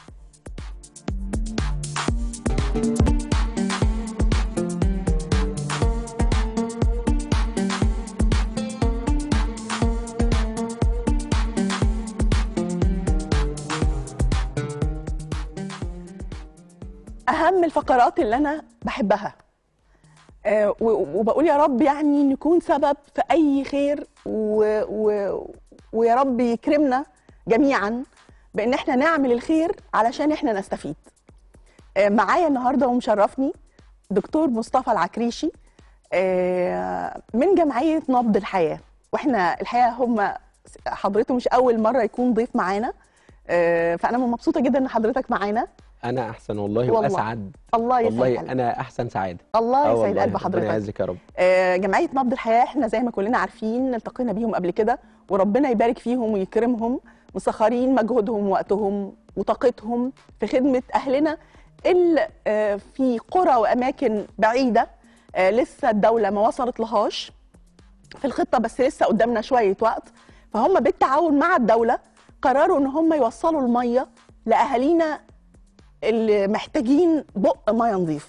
اهم الفقرات اللي انا بحبها آه، و- وبقول يا رب يعني نكون سبب في اي خير و... و... ويا رب يكرمنا جميعا بان احنا نعمل الخير علشان احنا نستفيد آه، معايا النهارده ومشرفني دكتور مصطفى العكريشي آه، من جمعيه نبض الحياه واحنا الحقيقه هم حضرته مش اول مره يكون ضيف معانا آه، فانا مبسوطه جدا ان حضرتك معانا انا احسن والله, والله. واسعد الله يسعد والله قلبك. انا احسن سعاده الله آه يسعد والله، قلب ربنا حضرتك يعزك يا رب آه، جمعيه نبض الحياه احنا زي ما كلنا عارفين التقينا بيهم قبل كده وربنا يبارك فيهم ويكرمهم مسخرين مجهودهم ووقتهم وطاقتهم في خدمه اهلنا اللي آه، في قرى واماكن بعيده آه، لسه الدوله ما وصلت لهاش في الخطه بس لسه قدامنا شويه وقت فهم بالتعاون مع الدوله قرروا ان هم يوصلوا الميه لاهالينا اللي محتاجين بق ميه نظيف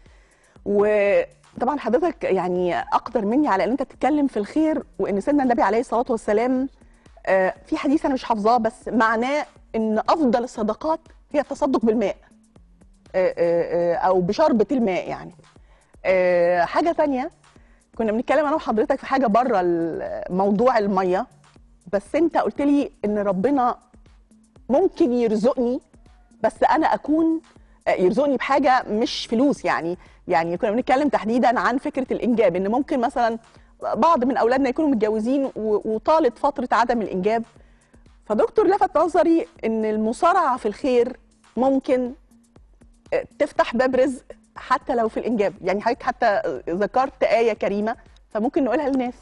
وطبعا حضرتك يعني اقدر مني على ان انت تتكلم في الخير وان سيدنا النبي عليه الصلاه والسلام آه، في حديث انا مش حافظاه بس معناه ان افضل الصدقات هي التصدق بالماء آه، آه، آه، او بشربة الماء يعني آه، حاجه تانية كنا بنتكلم انا وحضرتك في حاجه بره موضوع الميه بس انت قلت لي ان ربنا ممكن يرزقني بس انا اكون يرزقني بحاجه مش فلوس يعني يعني كنا بنتكلم تحديدا عن فكره الانجاب ان ممكن مثلا بعض من اولادنا يكونوا متجوزين و- وطالت فتره عدم الانجاب فدكتور لفت نظري ان المصارعه في الخير ممكن تفتح باب رزق حتى لو في الانجاب يعني حضرتك حتى ذكرت ايه كريمه فممكن نقولها للناس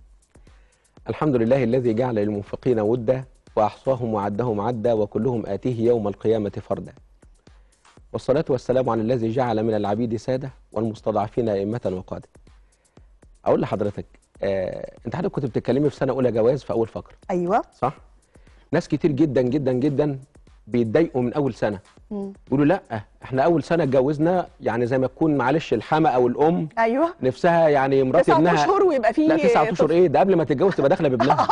الحمد لله الذي جعل للمنفقين ودا واحصاهم وعدهم عدا وكلهم اتيه يوم القيامه فردا والصلاه والسلام على الذي جعل من العبيد ساده والمستضعفين ائمه وقاده اقول لحضرتك آه، انت حضرتك كنت بتتكلمي في سنه اولى جواز في اول فقره ايوه صح ناس كتير جدا جدا جدا بيتضايقوا من اول سنه مم. يقولوا لا احنا اول سنه اتجوزنا يعني زي ما تكون معلش الحما او الام ايوه نفسها يعني مرات تسعة ابنها اشهر ويبقى فيه لا تسعة اشهر طفل. ايه ده قبل ما تتجوز تبقى داخله بابنها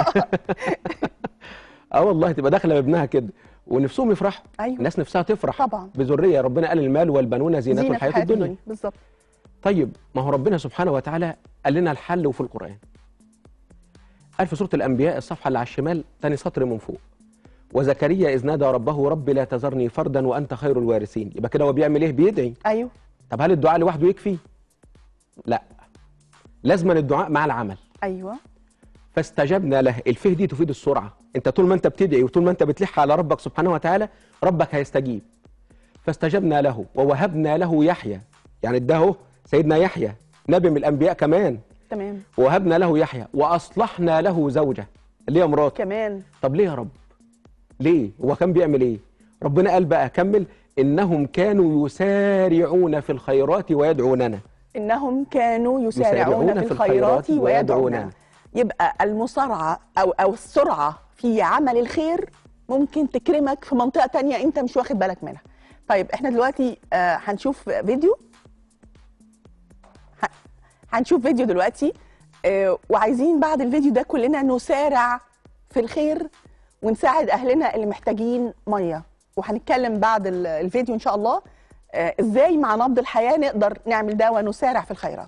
اه والله تبقى داخله بابنها كده ونفسهم يفرحوا ايوه الناس نفسها تفرح طبعا بذريه ربنا قال المال والبنون زينه, زينة الحياه الدنيا بالظبط طيب ما هو ربنا سبحانه وتعالى قال لنا الحل وفي القرآن قال في سورة الأنبياء الصفحة اللي على الشمال تاني سطر من فوق وزكريا إذ نادى ربه رب لا تذرني فردا وأنت خير الوارثين يبقى كده هو بيعمل إيه بيدعي ايوه طب هل الدعاء لوحده يكفي لا لازم الدعاء مع العمل ايوه فاستجبنا له الفه دي تفيد السرعة انت طول ما انت بتدعي وطول ما انت بتلح على ربك سبحانه وتعالى ربك هيستجيب فاستجبنا له ووهبنا له يحيى يعني اداه سيدنا يحيى نبي من الانبياء كمان تمام ووهبنا له يحيى واصلحنا له زوجه اللي هي مراته كمان طب ليه يا رب ليه هو كان بيعمل ايه ربنا قال بقى كمل انهم كانوا يسارعون في الخيرات ويدعوننا انهم كانوا يسارعون في الخيرات ويدعوننا يبقى المسارعه او او السرعه في عمل الخير ممكن تكرمك في منطقه تانية انت مش واخد بالك منها طيب احنا دلوقتي آه، هنشوف فيديو ه- هنشوف فيديو دلوقتي آه، وعايزين بعد الفيديو ده كلنا نسارع في الخير ونساعد اهلنا اللي محتاجين ميه وهنتكلم بعد ال- الفيديو ان شاء الله آه، ازاي مع نبض الحياه نقدر نعمل ده ونسارع في الخيرات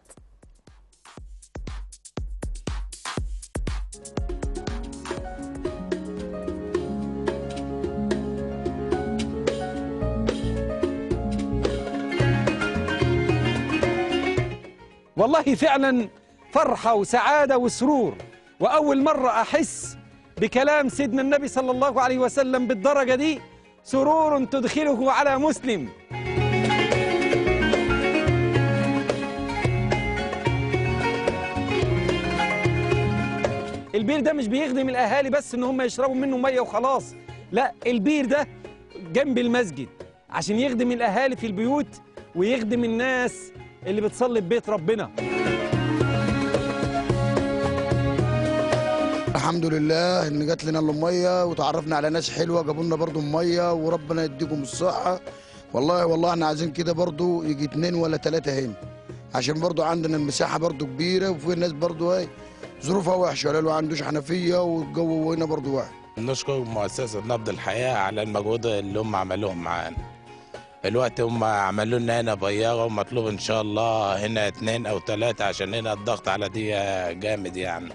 والله فعلا فرحة وسعادة وسرور وأول مرة أحس بكلام سيدنا النبي صلى الله عليه وسلم بالدرجة دي سرور تدخله على مسلم البير ده مش بيخدم الأهالي بس إن هم يشربوا منه مية وخلاص لا البير ده جنب المسجد عشان يخدم الأهالي في البيوت ويخدم الناس اللي بتصلي في بيت ربنا الحمد لله ان جات لنا الميه وتعرفنا على ناس حلوه جابوا لنا برضو الميه وربنا يديكم الصحه والله والله احنا عايزين كده برضو يجي اتنين ولا تلاته هنا عشان برضو عندنا المساحه برضو كبيره وفي ناس برضو ايه ظروفها وحشه ولا ما عندوش حنفيه والجو هنا برضو وحش نشكر مؤسسة نبض الحياة على المجهود اللي هم عملوه معانا الوقت هم عملوا لنا هنا بيارة ومطلوب إن شاء الله هنا اتنين أو تلاتة عشان هنا الضغط على دي جامد يعني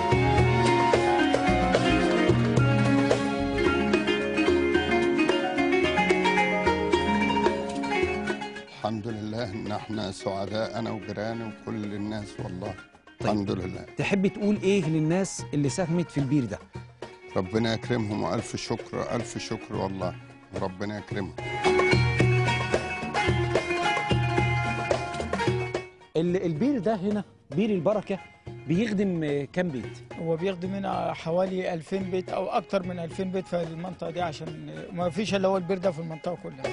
الحمد لله ان احنا سعداء انا وجيراني وكل الناس والله الحمد لله تحب تقول ايه للناس اللي ساهمت في البير ده ربنا يكرمهم والف شكر الف شكر والله ربنا يكرمهم ال- البير ده هنا بير البركة بيخدم آه، كام بيت هو بيخدم هنا حوالي 2000 بيت او اكتر من 2000 بيت في المنطقه دي عشان ما فيش الا هو البير ده في المنطقه كلها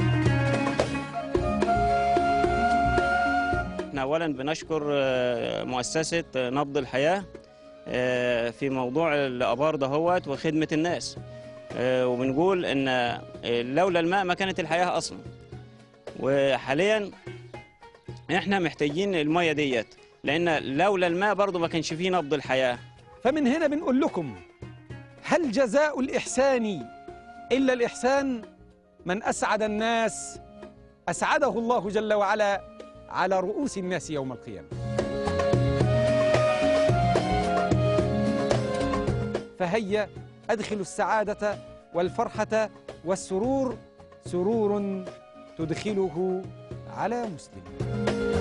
احنا اولا بنشكر آه، مؤسسه آه، نبض الحياه آه، في موضوع الابار دهوت وخدمه الناس آه، وبنقول ان آه، لولا الماء ما كانت الحياه اصلا وحاليا احنا محتاجين الميه ديت لان لولا الماء برضو ما كانش فيه نبض الحياه فمن هنا بنقول لكم هل جزاء الإحسان إلا الإحسان من أسعد الناس أسعده الله جل وعلا على رؤوس الناس يوم القيامة فهيا أدخلوا السعادة والفرحة والسرور سرور تدخله على مسلم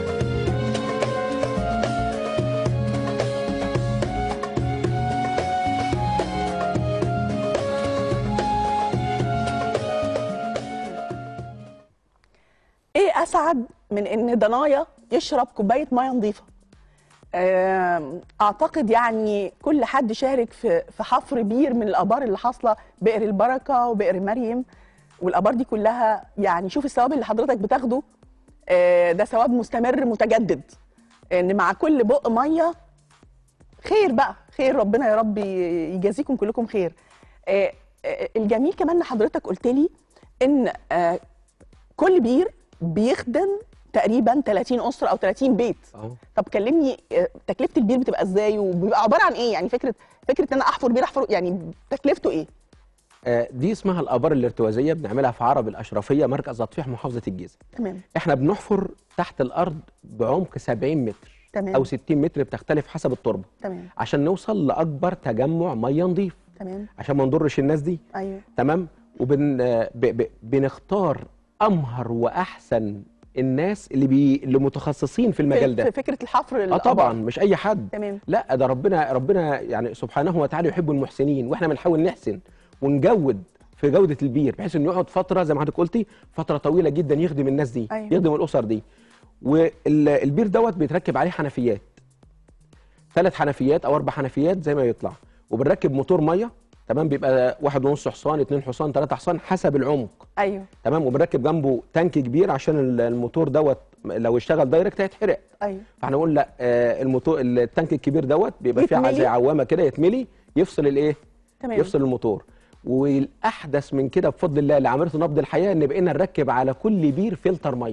ايه اسعد من ان ضنايا يشرب كوبايه ميه نظيفه آم، اعتقد يعني كل حد شارك في في حفر بير من الابار اللي حاصله بئر البركه وبئر مريم والابار دي كلها يعني شوف الثواب اللي حضرتك بتاخده آه، ده ثواب مستمر متجدد ان مع كل بق ميه خير بقى خير ربنا يا رب يجازيكم كلكم خير آه، آه، الجميل كمان ان حضرتك قلت لي ان آه، كل بير بيخدم تقريبا 30 اسره او 30 بيت اه طب كلمني آه، تكلفه البير بتبقى ازاي وبيبقى عباره عن ايه يعني فكره فكره ان انا احفر بير احفر يعني تكلفته ايه آه، دي اسمها الابار الارتوازيه بنعملها في عرب الاشرفيه مركز تطفيح محافظه الجيزه تمام احنا بنحفر تحت الارض بعمق 70 متر تمام او 60 متر بتختلف حسب التربه تمام عشان نوصل لاكبر تجمع ميه نظيف تمام عشان ما نضرش الناس دي ايوه تمام وبن آه، ب... ب... بنختار امهر واحسن الناس اللي بي... اللي متخصصين في المجال في, ده في فكره الحفر اه الآبار. طبعا مش اي حد تمام لا ده ربنا ربنا يعني سبحانه وتعالى يحب المحسنين واحنا بنحاول نحسن ونجود في جوده البير بحيث انه يقعد فتره زي ما حضرتك قلتي فتره طويله جدا يخدم الناس دي أيوة. يخدم الاسر دي والبير دوت بيتركب عليه حنفيات ثلاث حنفيات او اربع حنفيات زي ما يطلع وبنركب موتور ميه تمام بيبقى واحد ونص حصان اتنين حصان ثلاثة حصان حسب العمق ايوه تمام وبنركب جنبه تانك كبير عشان ال- الموتور دوت لو اشتغل دايركت هيتحرق ايوه فاحنا نقول لا آه، الموتور التانك الكبير دوت بيبقى فيه يتملي؟ زي عوامه كده يتملي يفصل الايه تمام يفصل الموتور والاحدث من كده بفضل الله اللي عملته نبض الحياه ان بقينا نركب على كل بير فلتر ميه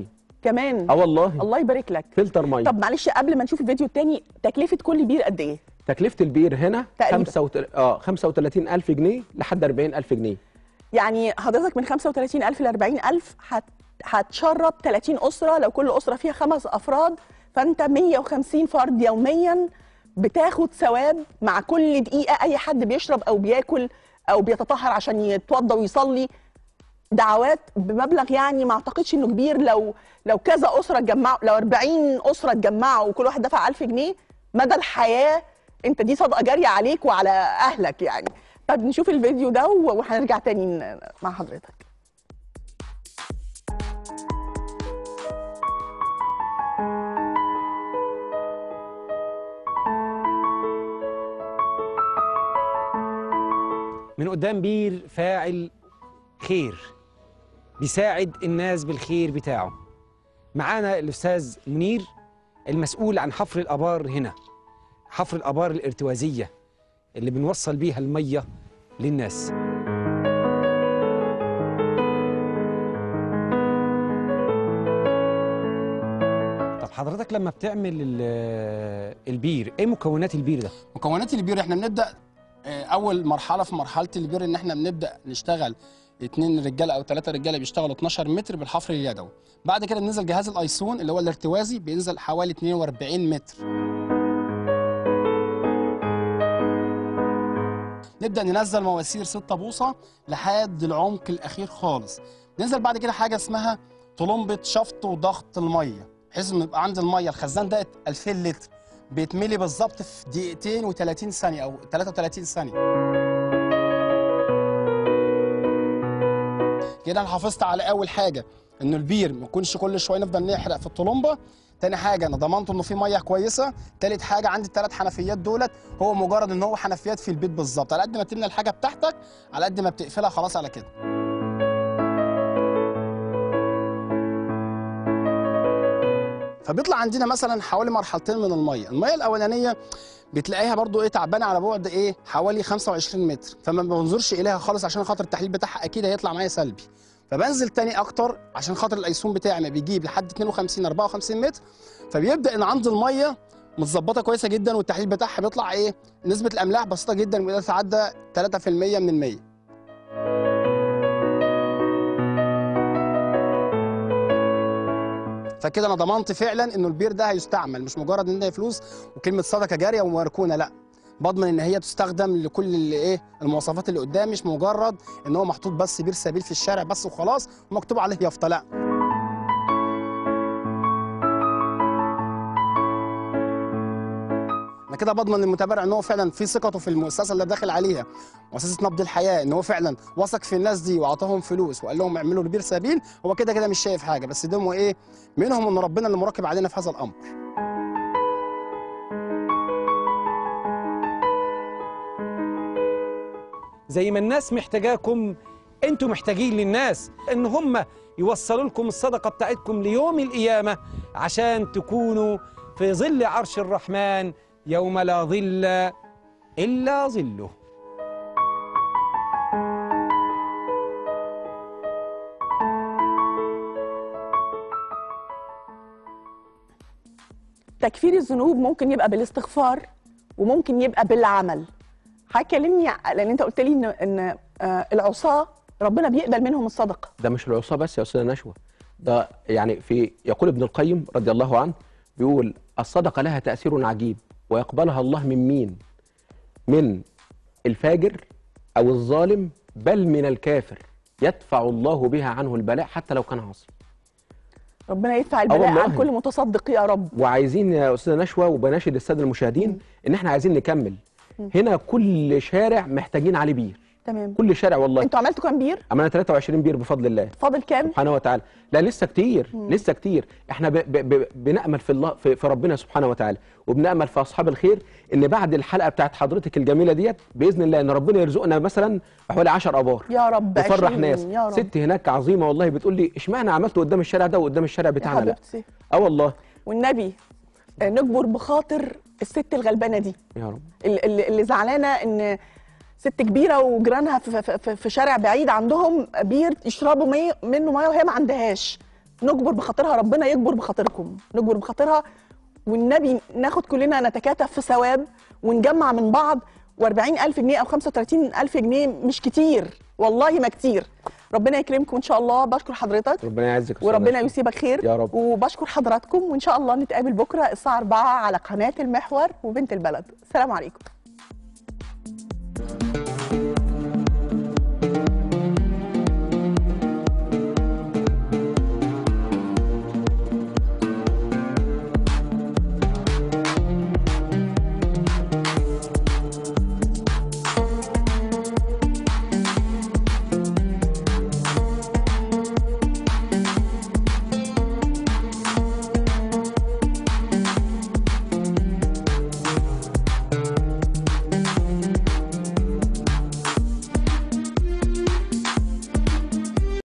كمان اه والله الله يبارك لك فلتر ميه طب معلش قبل ما نشوف الفيديو التاني تكلفه كل بير قد ايه تكلفه البير هنا تقريباً. خمسة وتل... اه 35000 جنيه لحد 40000 جنيه يعني حضرتك من 35000 ل 40000 هت... هتشرب 30 اسره لو كل اسره فيها خمس افراد فانت 150 فرد يوميا بتاخد ثواب مع كل دقيقه اي حد بيشرب او بياكل او بيتطهر عشان يتوضى ويصلي دعوات بمبلغ يعني ما اعتقدش انه كبير لو لو كذا اسره اتجمعوا لو 40 اسره اتجمعوا وكل واحد دفع 1000 جنيه مدى الحياه انت دي صدقه جاريه عليك وعلى اهلك يعني طب نشوف الفيديو ده وهنرجع تاني ن- مع حضرتك من قدام بير فاعل خير بيساعد الناس بالخير بتاعه معانا الأستاذ منير المسؤول عن حفر الآبار هنا حفر الآبار الارتوازية اللي بنوصل بيها المية للناس طب حضرتك لما بتعمل ال- البير ايه مكونات البير ده مكونات البير احنا بنبدا آه، اول مرحله في مرحله البير ان احنا بنبدا نشتغل اتنين رجاله او ثلاثه رجاله بيشتغلوا 12 متر بالحفر اليدوي بعد كده بننزل جهاز الايسون اللي هو الارتوازي بينزل حوالي 42 متر نبدا ننزل مواسير 6 بوصه لحد العمق الاخير خالص ننزل بعد كده حاجه اسمها طلمبه شفط وضغط الميه بحيث ان يبقى عند الميه الخزان ده 2000 لتر بيتملي بالظبط في دقيقتين و30 ثانيه او 33 ثانيه كده انا حافظت على اول حاجه انه البير ما يكونش كل شويه نفضل نحرق في الطلمبه تاني حاجه انا ضمنت انه في ميه كويسه تالت حاجه عندي الثلاث حنفيات دولت هو مجرد ان هو حنفيات في البيت بالظبط على قد ما تملى الحاجه بتاعتك على قد ما بتقفلها خلاص على كده فبيطلع عندنا مثلا حوالي مرحلتين من الميه الميه الاولانيه بتلاقيها برضو ايه تعبانه على بعد ايه حوالي 25 متر فما بنظرش اليها خالص عشان خاطر التحليل بتاعها اكيد هيطلع معايا سلبي فبنزل تاني اكتر عشان خاطر الايسون بتاعي ما بيجيب لحد 52 54 متر فبيبدا ان عند الميه متظبطه كويسه جدا والتحليل بتاعها بيطلع ايه نسبه الاملاح بسيطه جدا ولا تتعدى 3% من المية فكده انا ضمنت فعلا انه البير ده هيستعمل مش مجرد ان هي فلوس وكلمه صدقه جاريه ومركونه لا بضمن ان هي تستخدم لكل اللي ايه المواصفات اللي قدامي مش مجرد ان هو محطوط بس بير سبيل في الشارع بس وخلاص ومكتوب عليه يافطه لا انا كده بضمن للمتابع ان هو فعلا في ثقته في المؤسسه اللي داخل عليها مؤسسه نبض الحياه ان هو فعلا وثق في الناس دي وعطاهم فلوس وقال لهم اعملوا البير سبيل هو كده كده مش شايف حاجه بس دول ايه منهم ان ربنا اللي مراقب علينا في هذا الامر زي ما الناس محتاجاكم انتوا محتاجين للناس ان هم يوصلوا لكم الصدقه بتاعتكم ليوم القيامه عشان تكونوا في ظل عرش الرحمن يوم لا ظل الا ظله تكفير الذنوب ممكن يبقى بالاستغفار وممكن يبقى بالعمل هكلمني لان انت قلت لي ان ان آه، العصاه ربنا بيقبل منهم الصدقه ده مش العصاه بس يا استاذه نشوى ده يعني في يقول ابن القيم رضي الله عنه بيقول الصدقه لها تاثير عجيب ويقبلها الله من مين؟ من الفاجر او الظالم بل من الكافر يدفع الله بها عنه البلاء حتى لو كان عاصي ربنا يدفع البلاء عن والله. كل متصدق يا رب وعايزين يا استاذه نشوى وبناشد الساده المشاهدين ان احنا عايزين نكمل مم. هنا كل شارع محتاجين عليه بير تمام كل شارع والله انتوا عملتوا كام بير عملنا 23 بير بفضل الله فاضل كام سبحانه وتعالى لا لسه كتير مم. لسه كتير احنا ب ب ب بنامل في الله في, في ربنا سبحانه وتعالى وبنامل في اصحاب الخير ان بعد الحلقه بتاعت حضرتك الجميله ديت باذن الله ان ربنا يرزقنا مثلا حوالي 10 ابار يا رب يفرح 20 ناس يا رب ست هناك عظيمه والله بتقول لي اشمعنى عملته قدام الشارع ده وقدام الشارع يا بتاعنا لا حبيبتي اه والله والنبي آه، نجبر بخاطر الست الغلبانه دي يا رب ال- ال- اللي زعلانه ان ست كبيره وجيرانها في, في, في, في شارع بعيد عندهم بير يشربوا مي منه ميه وهي ما عندهاش نجبر بخاطرها ربنا يجبر بخاطركم نجبر بخاطرها والنبي ناخد كلنا نتكاتف في ثواب ونجمع من بعض و40 ألف جنيه أو 35 ألف جنيه مش كتير والله ما كتير ربنا يكرمكم إن شاء الله بشكر حضرتك ربنا يعزك يا أستاذ وربنا نشوى. يسيبك خير يا رب. وبشكر حضراتكم وإن شاء الله نتقابل بكرة الساعة 4 على قناة المحور وبنت البلد السلام عليكم